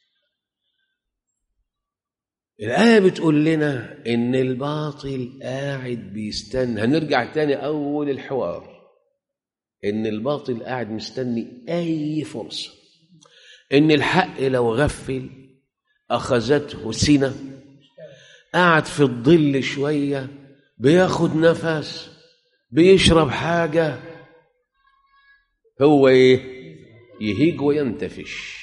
الآية بتقول لنا إن الباطل قاعد بيستنى هنرجع تاني أول الحوار إن الباطل قاعد مستني أي فرصة إن الحق لو غفل أخذته سنة قاعد في الظل شوية بياخد نفس بيشرب حاجة هو ايه يهيج وينتفش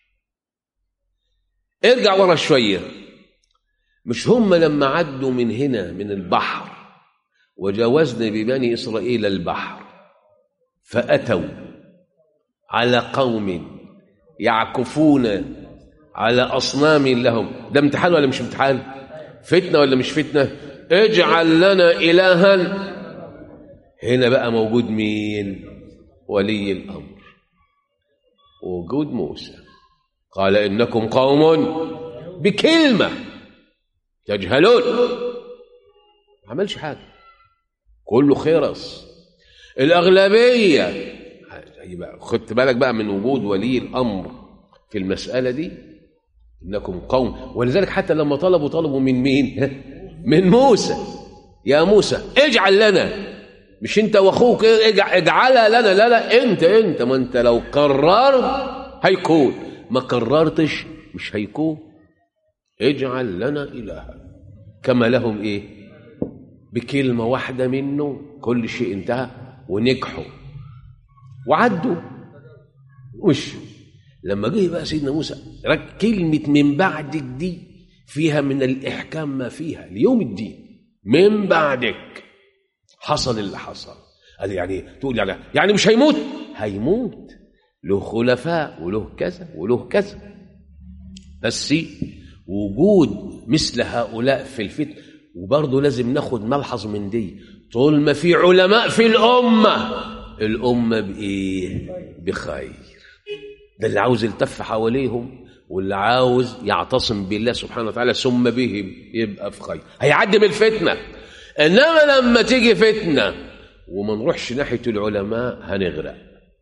ارجع ورا شوية مش هم لما عدوا من هنا من البحر وجاوزنا ببني إسرائيل البحر فأتوا على قوم يعكفون على أصنام لهم ده امتحان ولا مش امتحان فتنة ولا مش فتنة اجعل لنا إلها هنا بقى موجود مين ولي الأمر وجود موسى قال إنكم قوم بكلمة تجهلون ما عملش حاجة كله خرس الأغلبية خدت بالك بقى من وجود ولي الأمر في المسألة دي إنكم قوم ولذلك حتى لما طلبوا طلبوا من مين من موسى يا موسى اجعل لنا مش انت واخوك اجعلها لنا لا لا انت انت ما انت لو قررت هيكون ما قررتش مش هيكون اجعل لنا إلها كما لهم ايه بكلمة واحدة منه كل شيء انتهى ونجحوا وعدوا وش لما جه بقى سيدنا موسى كلمة من بعدك دي فيها من الإحكام ما فيها ليوم الدين من بعدك حصل اللي حصل قال يعني تقول يعني يعني مش هيموت هيموت له خلفاء وله كذا وله كذا بس وجود مثل هؤلاء في الفتن وبرضه لازم ناخد ملحظ من دي طول ما في علماء في الأمة الأمة بإيه بخير ده اللي عاوز يلتف حواليهم واللي عاوز يعتصم بالله سبحانه وتعالى ثم بهم يبقى في خير هيعدي من الفتنه انما لما تيجي فتنه وما نروحش ناحيه العلماء هنغرق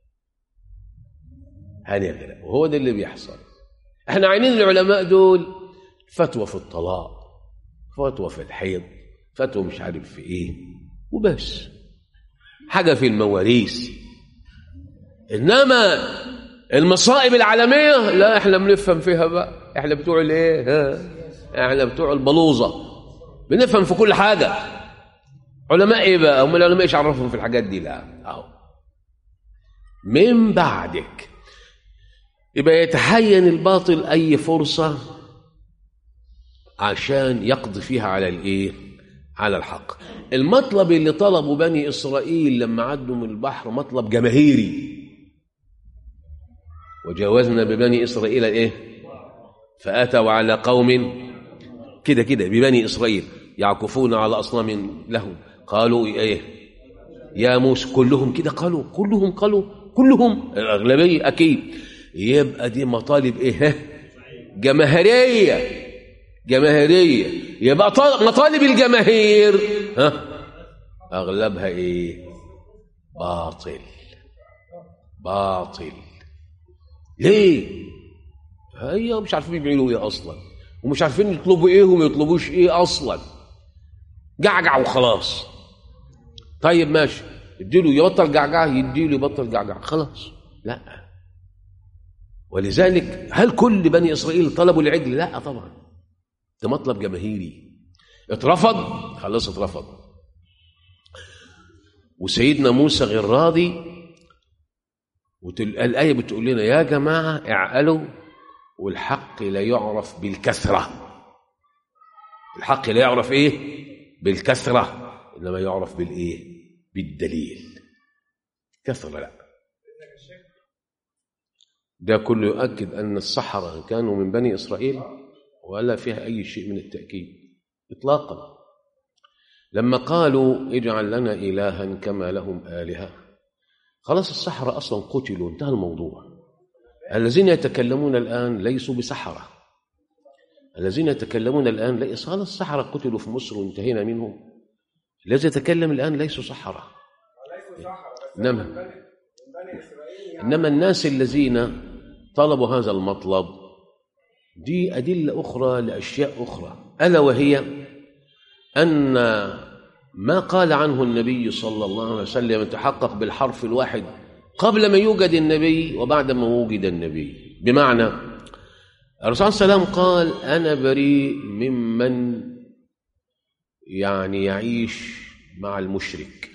هنغرق وهو ده اللي بيحصل احنا عاينين العلماء دول فتوى في الطلاق فتوى في الحيض فتوى مش عارف في ايه وبس حاجه في المواريث انما المصائب العالميه لا احنا بنفهم فيها بقى احنا بتوع الايه احنا بتوع البلوزه بنفهم في كل حاجه علماء ايه بقى هم العلماء ايش عرفهم في الحاجات دي لا اهو من بعدك يبقى يتحين الباطل اي فرصه عشان يقضي فيها على الايه على الحق المطلب اللي طلبه بني اسرائيل لما عدوا من البحر مطلب جماهيري وجاوزنا ببني اسرائيل ايه فاتوا على قوم كده كده ببني اسرائيل يعكفون على اصنام لهم قالوا ايه يا موسى كلهم كده قالوا كلهم قالوا كلهم الاغلبيه اكيد يبقى دي مطالب ايه جماهيريه جماهيريه يبقى مطالب الجماهير ها اغلبها ايه باطل باطل ليه هي مش عارفين يعملوا ايه اصلا ومش عارفين يطلبوا ايه وما يطلبوش ايه اصلا جعجع وخلاص طيب ماشي اديله يبطل جعجع يديله يبطل جعجع خلاص لا ولذلك هل كل بني إسرائيل طلبوا العجل لا طبعا ده مطلب جماهيري اترفض خلاص اترفض وسيدنا موسى غير راضي والآية بتقول لنا يا جماعة اعقلوا والحق لا يعرف بالكثرة الحق لا يعرف ايه بالكثرة إنما يعرف بالإيه بالدليل كثرة لا ده كله يؤكد أن السحرة كانوا من بني إسرائيل ولا فيها أي شيء من التأكيد إطلاقا لما قالوا اجعل لنا إلها كما لهم آلهة خلاص السحرة أصلا قتلوا انتهى الموضوع الذين يتكلمون الآن ليسوا بسحرة الذين يتكلمون الآن ليس خلاص السحرة قتلوا في مصر وانتهينا منهم الذي يتكلم الآن ليسوا سحرة إنما إنما الناس الذين طلبوا هذا المطلب دي أدلة أخرى لأشياء أخرى ألا وهي أن ما قال عنه النبي صلى الله عليه وسلم يتحقق بالحرف الواحد قبل ما يوجد النبي وبعد ما وجد النبي بمعنى الرسول صلى الله عليه وسلم قال أنا بريء ممن يعني يعيش مع المشرك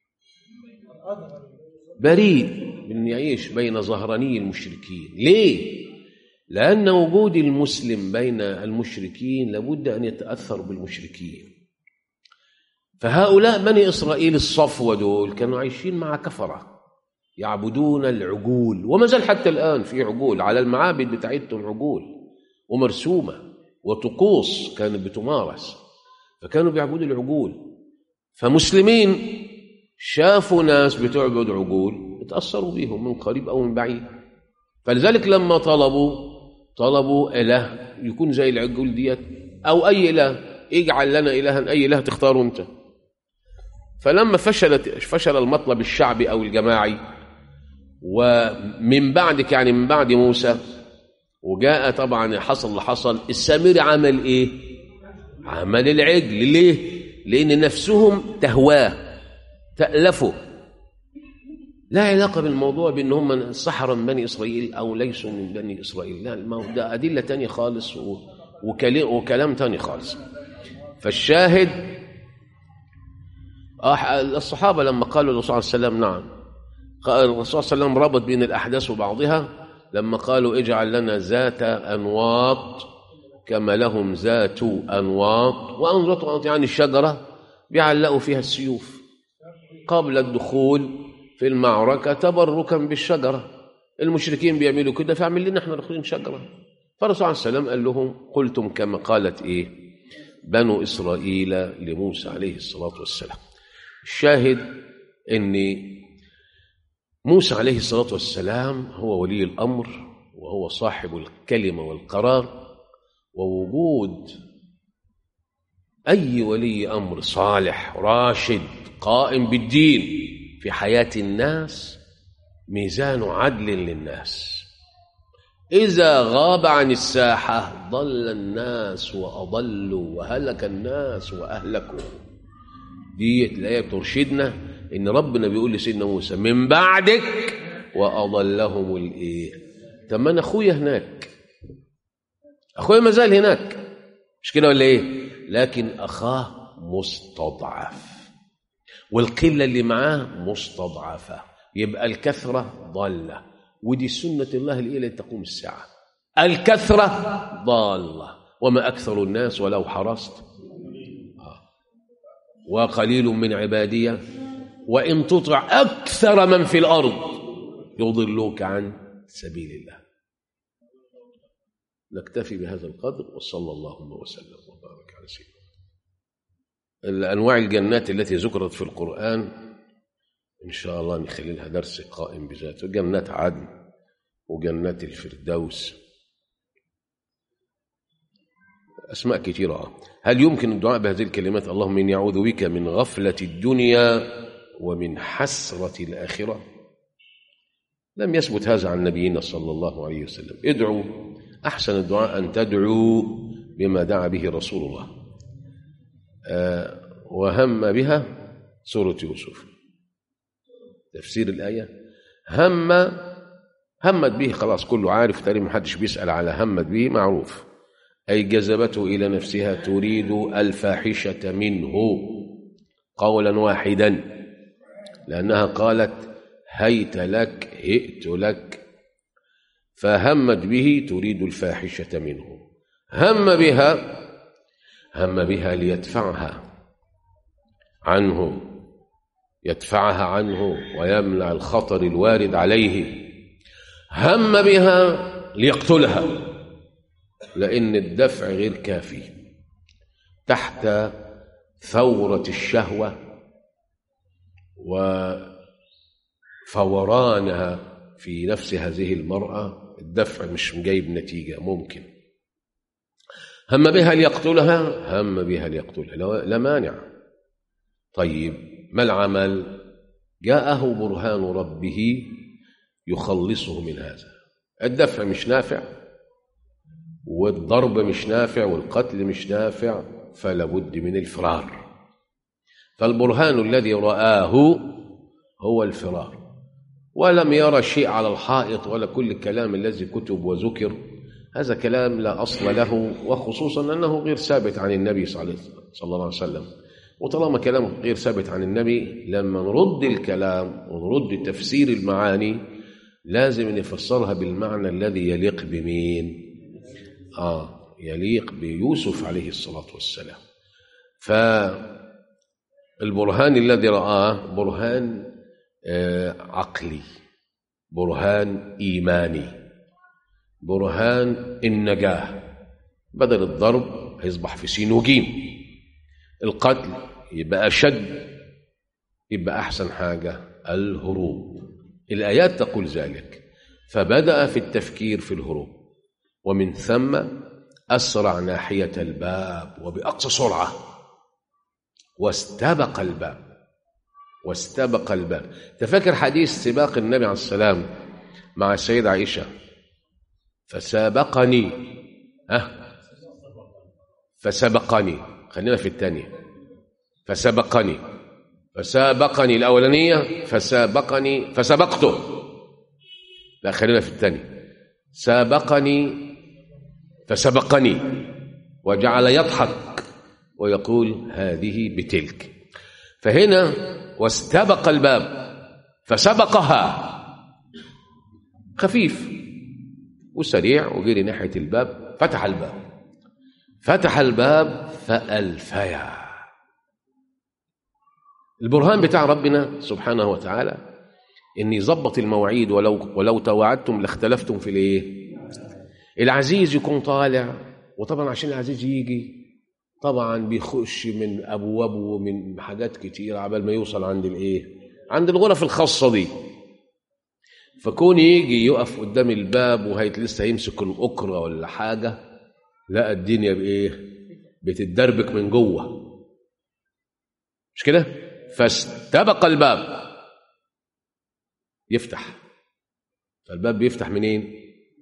بريء من يعيش بين ظهراني المشركين ليه؟ لأن وجود المسلم بين المشركين لابد أن يتأثر بالمشركين فهؤلاء بني إسرائيل الصفوة دول كانوا عايشين مع كفرة يعبدون العجول وما زال حتى الآن في عجول على المعابد بتاعتهم عجول ومرسومة وطقوس كانت بتمارس فكانوا بيعبدوا العجول فمسلمين شافوا ناس بتعبد عجول اتأثروا بيهم من قريب أو من بعيد فلذلك لما طلبوا طلبوا إله يكون زي العجول ديت أو أي إله اجعل لنا إلها أي إله تختاره أنت فلما فشلت فشل المطلب الشعبي أو الجماعي ومن بعدك يعني من بعد موسى وجاء طبعا حصل اللي حصل السامري عمل ايه عمل العجل ليه لان نفسهم تهواه تألفه لا علاقة بالموضوع بأن هم سحرا من بني إسرائيل أو ليسوا من بني إسرائيل لا ما هو ده أدلة تانية خالص وكلام, وكلام تاني خالص فالشاهد الصحابة لما قالوا للرسول صلى الله عليه وسلم نعم قال الرسول صلى الله عليه وسلم ربط بين الأحداث وبعضها لما قالوا اجعل لنا ذات أنواط كما لهم ذات أنواط وأنواط يعني الشجرة بيعلقوا فيها السيوف قبل الدخول في المعركة تبركا بالشجرة المشركين بيعملوا كده فاعمل لنا احنا داخلين شجرة فالرسول عليه السلام قال لهم قلتم كما قالت ايه بنو إسرائيل لموسى عليه الصلاة والسلام الشاهد ان موسى عليه الصلاة والسلام هو ولي الأمر وهو صاحب الكلمة والقرار ووجود أي ولي أمر صالح راشد قائم بالدين في حياة الناس ميزان عدل للناس إذا غاب عن الساحة ضل الناس وأضلوا وهلك الناس وأهلكوا دي الآية بترشدنا إن ربنا بيقول لسيدنا موسى من بعدك وأضلهم الإيه طب ما أنا أخويا هناك أخويا ما زال هناك مش كده ولا إيه لكن أخاه مستضعف والقلة اللي معاه مستضعفة يبقى الكثرة ضالة ودي سنة الله الإلى تقوم الساعة الكثرة ضالة وما أكثر الناس ولو حرصت وقليل من عبادي وإن تطع أكثر من في الأرض يضلوك عن سبيل الله نكتفي بهذا القدر وصلى اللهم وسلم وبارك على سيدنا الأنواع الجنات التي ذكرت في القرآن إن شاء الله نخلي لها درس قائم بذاته جنات عدن وجنات الفردوس أسماء كثيرة هل يمكن الدعاء بهذه الكلمات اللهم إني أعوذ بك من غفلة الدنيا ومن حسرة الآخرة لم يثبت هذا عن نبينا صلى الله عليه وسلم ادعوا أحسن الدعاء أن تدعوا بما دعا به رسول الله آه وهم بها سورة يوسف تفسير الآية هم همت به خلاص كله عارف تقريبا محدش بيسأل على همت به معروف أي جذبته إلى نفسها تريد الفاحشة منه قولا واحدا لأنها قالت هيت لك هئت لك فهمت به تريد الفاحشة منه هم بها هم بها ليدفعها عنه يدفعها عنه ويمنع الخطر الوارد عليه هم بها ليقتلها لأن الدفع غير كافي تحت ثورة الشهوة وفورانها في نفس هذه المرأة الدفع مش جايب نتيجة ممكن هم بها ليقتلها هم بها ليقتلها لا مانع طيب ما العمل جاءه برهان ربه يخلصه من هذا الدفع مش نافع والضرب مش نافع والقتل مش نافع فلا بد من الفرار فالبرهان الذي رآه هو الفرار ولم يرى شيء على الحائط ولا كل الكلام الذي كتب وذكر هذا كلام لا أصل له وخصوصا أنه غير ثابت عن النبي صلى الله عليه وسلم وطالما كلامه غير ثابت عن النبي لما نرد الكلام ونرد تفسير المعاني لازم نفسرها بالمعنى الذي يليق بمين آه يليق بيوسف عليه الصلاة والسلام فالبرهان الذي رآه برهان آه عقلي برهان إيماني برهان النجاة بدل الضرب هيصبح في سين وجيم القتل يبقى أشد يبقى أحسن حاجة الهروب الآيات تقول ذلك فبدأ في التفكير في الهروب ومن ثم أسرع ناحية الباب وبأقصى سرعة واستبق الباب واستبق الباب تفكر حديث سباق النبي عليه السلام مع السيدة عائشة فسابقني أه فسبقني خلينا في الثانية فسبقني فسابقني الأولانية فسابقني فسبقته لا خلينا في الثانية سابقني فسبقني وجعل يضحك ويقول هذه بتلك فهنا واستبق الباب فسبقها خفيف وسريع وجري ناحية الباب فتح الباب فتح الباب فألفيا البرهان بتاع ربنا سبحانه وتعالى ان يظبط المواعيد ولو ولو توعدتم لاختلفتم في الايه العزيز يكون طالع وطبعا عشان العزيز يجي طبعا بيخش من ابواب ومن حاجات كتير عبال ما يوصل عند الايه عند الغرف الخاصه دي فكون يجي يقف قدام الباب وهي لسه هيمسك الاكره ولا حاجه لا الدنيا بايه بتتدربك من جوه مش كده فاستبق الباب يفتح فالباب بيفتح منين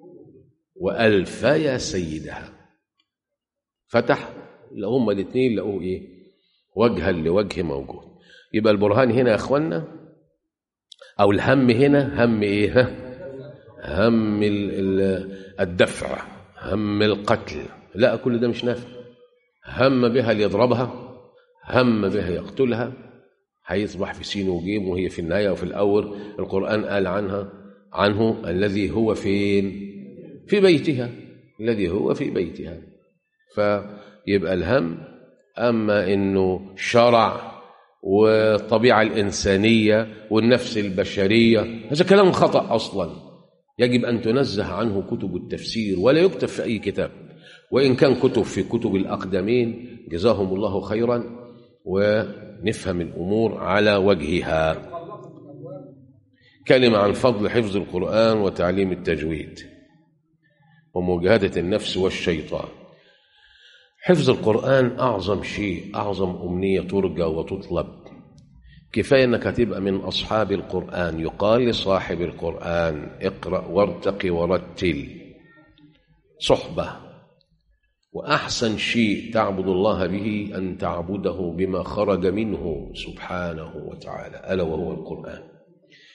وألفيا سيدها فتح لقوا هما الاثنين لقوه ايه وجها لوجه موجود يبقى البرهان هنا يا اخوانا او الهم هنا هم ايه ها هم الدفع هم القتل لا كل ده مش نافع هم بها ليضربها هم بها يقتلها هيصبح في سين وجيم وهي في النهاية وفي الأول القرآن قال عنها عنه الذي هو فين في بيتها الذي هو في بيتها فيبقى الهم أما أنه شرع والطبيعة الإنسانية والنفس البشرية هذا كلام خطأ أصلا يجب أن تنزه عنه كتب التفسير ولا يكتب في أي كتاب وإن كان كتب في كتب الأقدمين جزاهم الله خيرا ونفهم الأمور على وجهها كلمة عن فضل حفظ القرآن وتعليم التجويد ومجاهدة النفس والشيطان حفظ القرآن أعظم شيء أعظم أمنية ترجى وتطلب كفاية أنك تبقى من أصحاب القرآن يقال لصاحب القرآن اقرأ وارتق ورتل صحبة وأحسن شيء تعبد الله به أن تعبده بما خرج منه سبحانه وتعالى ألا وهو القرآن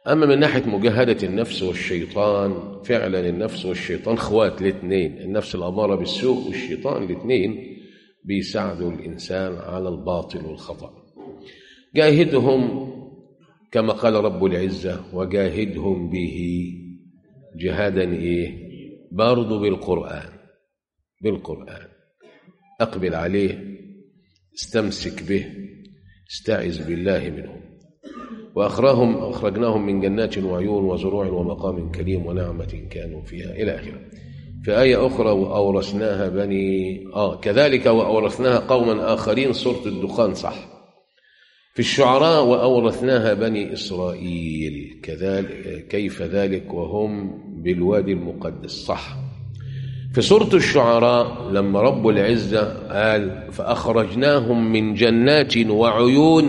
أما من ناحية مجاهدة النفس والشيطان فعلا النفس والشيطان اخوات الاثنين النفس الأمارة بالسوء والشيطان الاثنين بيساعدوا الإنسان على الباطل والخطأ جاهدهم كما قال رب العزة وجاهدهم به جهادا إيه برضو بالقرآن بالقرآن أقبل عليه استمسك به استعذ بالله منهم وأخراهم أخرجناهم من جنات وعيون وزروع ومقام كريم ونعمة كانوا فيها إلى آخره في آية أخرى وأورثناها بني آه كذلك وأورثناها قوما آخرين سورة الدخان صح في الشعراء وأورثناها بني إسرائيل كذلك كيف ذلك وهم بالوادي المقدس صح في سورة الشعراء لما رب العزة قال فأخرجناهم من جنات وعيون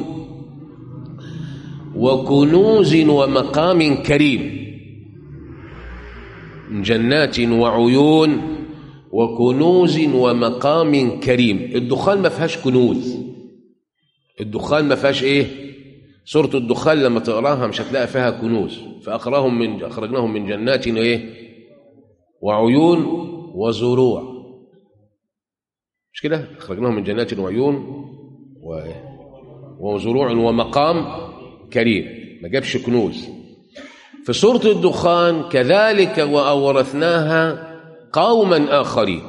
وكنوز ومقام كريم من جنات وعيون وكنوز ومقام كريم الدخان ما فيهاش كنوز الدخان ما فيهاش ايه سورة الدخان لما تقراها مش هتلاقي فيها كنوز فأخرجهم من أخرجناهم من جنات ايه وعيون وزروع مش كده أخرجناهم من جنات وعيون و... وزروع ومقام كريم ما جابش كنوز في سورة الدخان كذلك وأورثناها قوما آخرين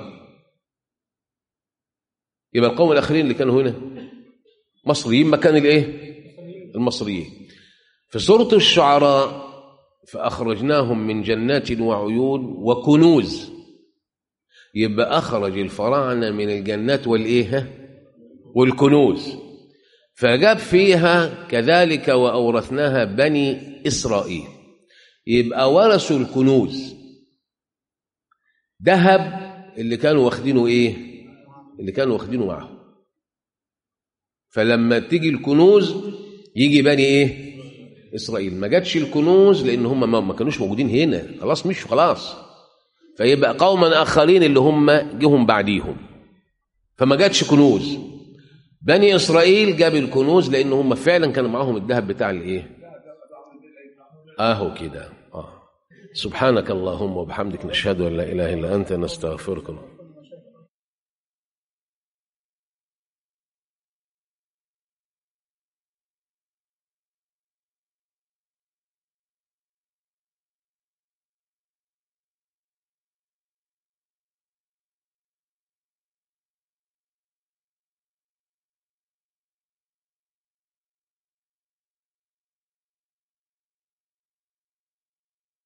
يبقى القوم الآخرين اللي كانوا هنا مصريين مكان الايه المصريين في سورة الشعراء فأخرجناهم من جنات وعيون وكنوز يبقى أخرج الفراعنة من الجنات والإيه والكنوز فجاب فيها كذلك وأورثناها بني إسرائيل يبقى ورثوا الكنوز ذهب اللي كانوا واخدينه إيه اللي كانوا واخدينه معهم فلما تيجي الكنوز يجي بني ايه اسرائيل ما جاتش الكنوز لان هم ما كانوش موجودين هنا خلاص مش خلاص فيبقى قوما اخرين اللي هم جهم بعديهم فما جاتش كنوز بني اسرائيل جاب الكنوز لان هم فعلا كانوا معاهم الذهب بتاع الايه اهو كده اه سبحانك اللهم وبحمدك نشهد ان لا اله الا انت نستغفرك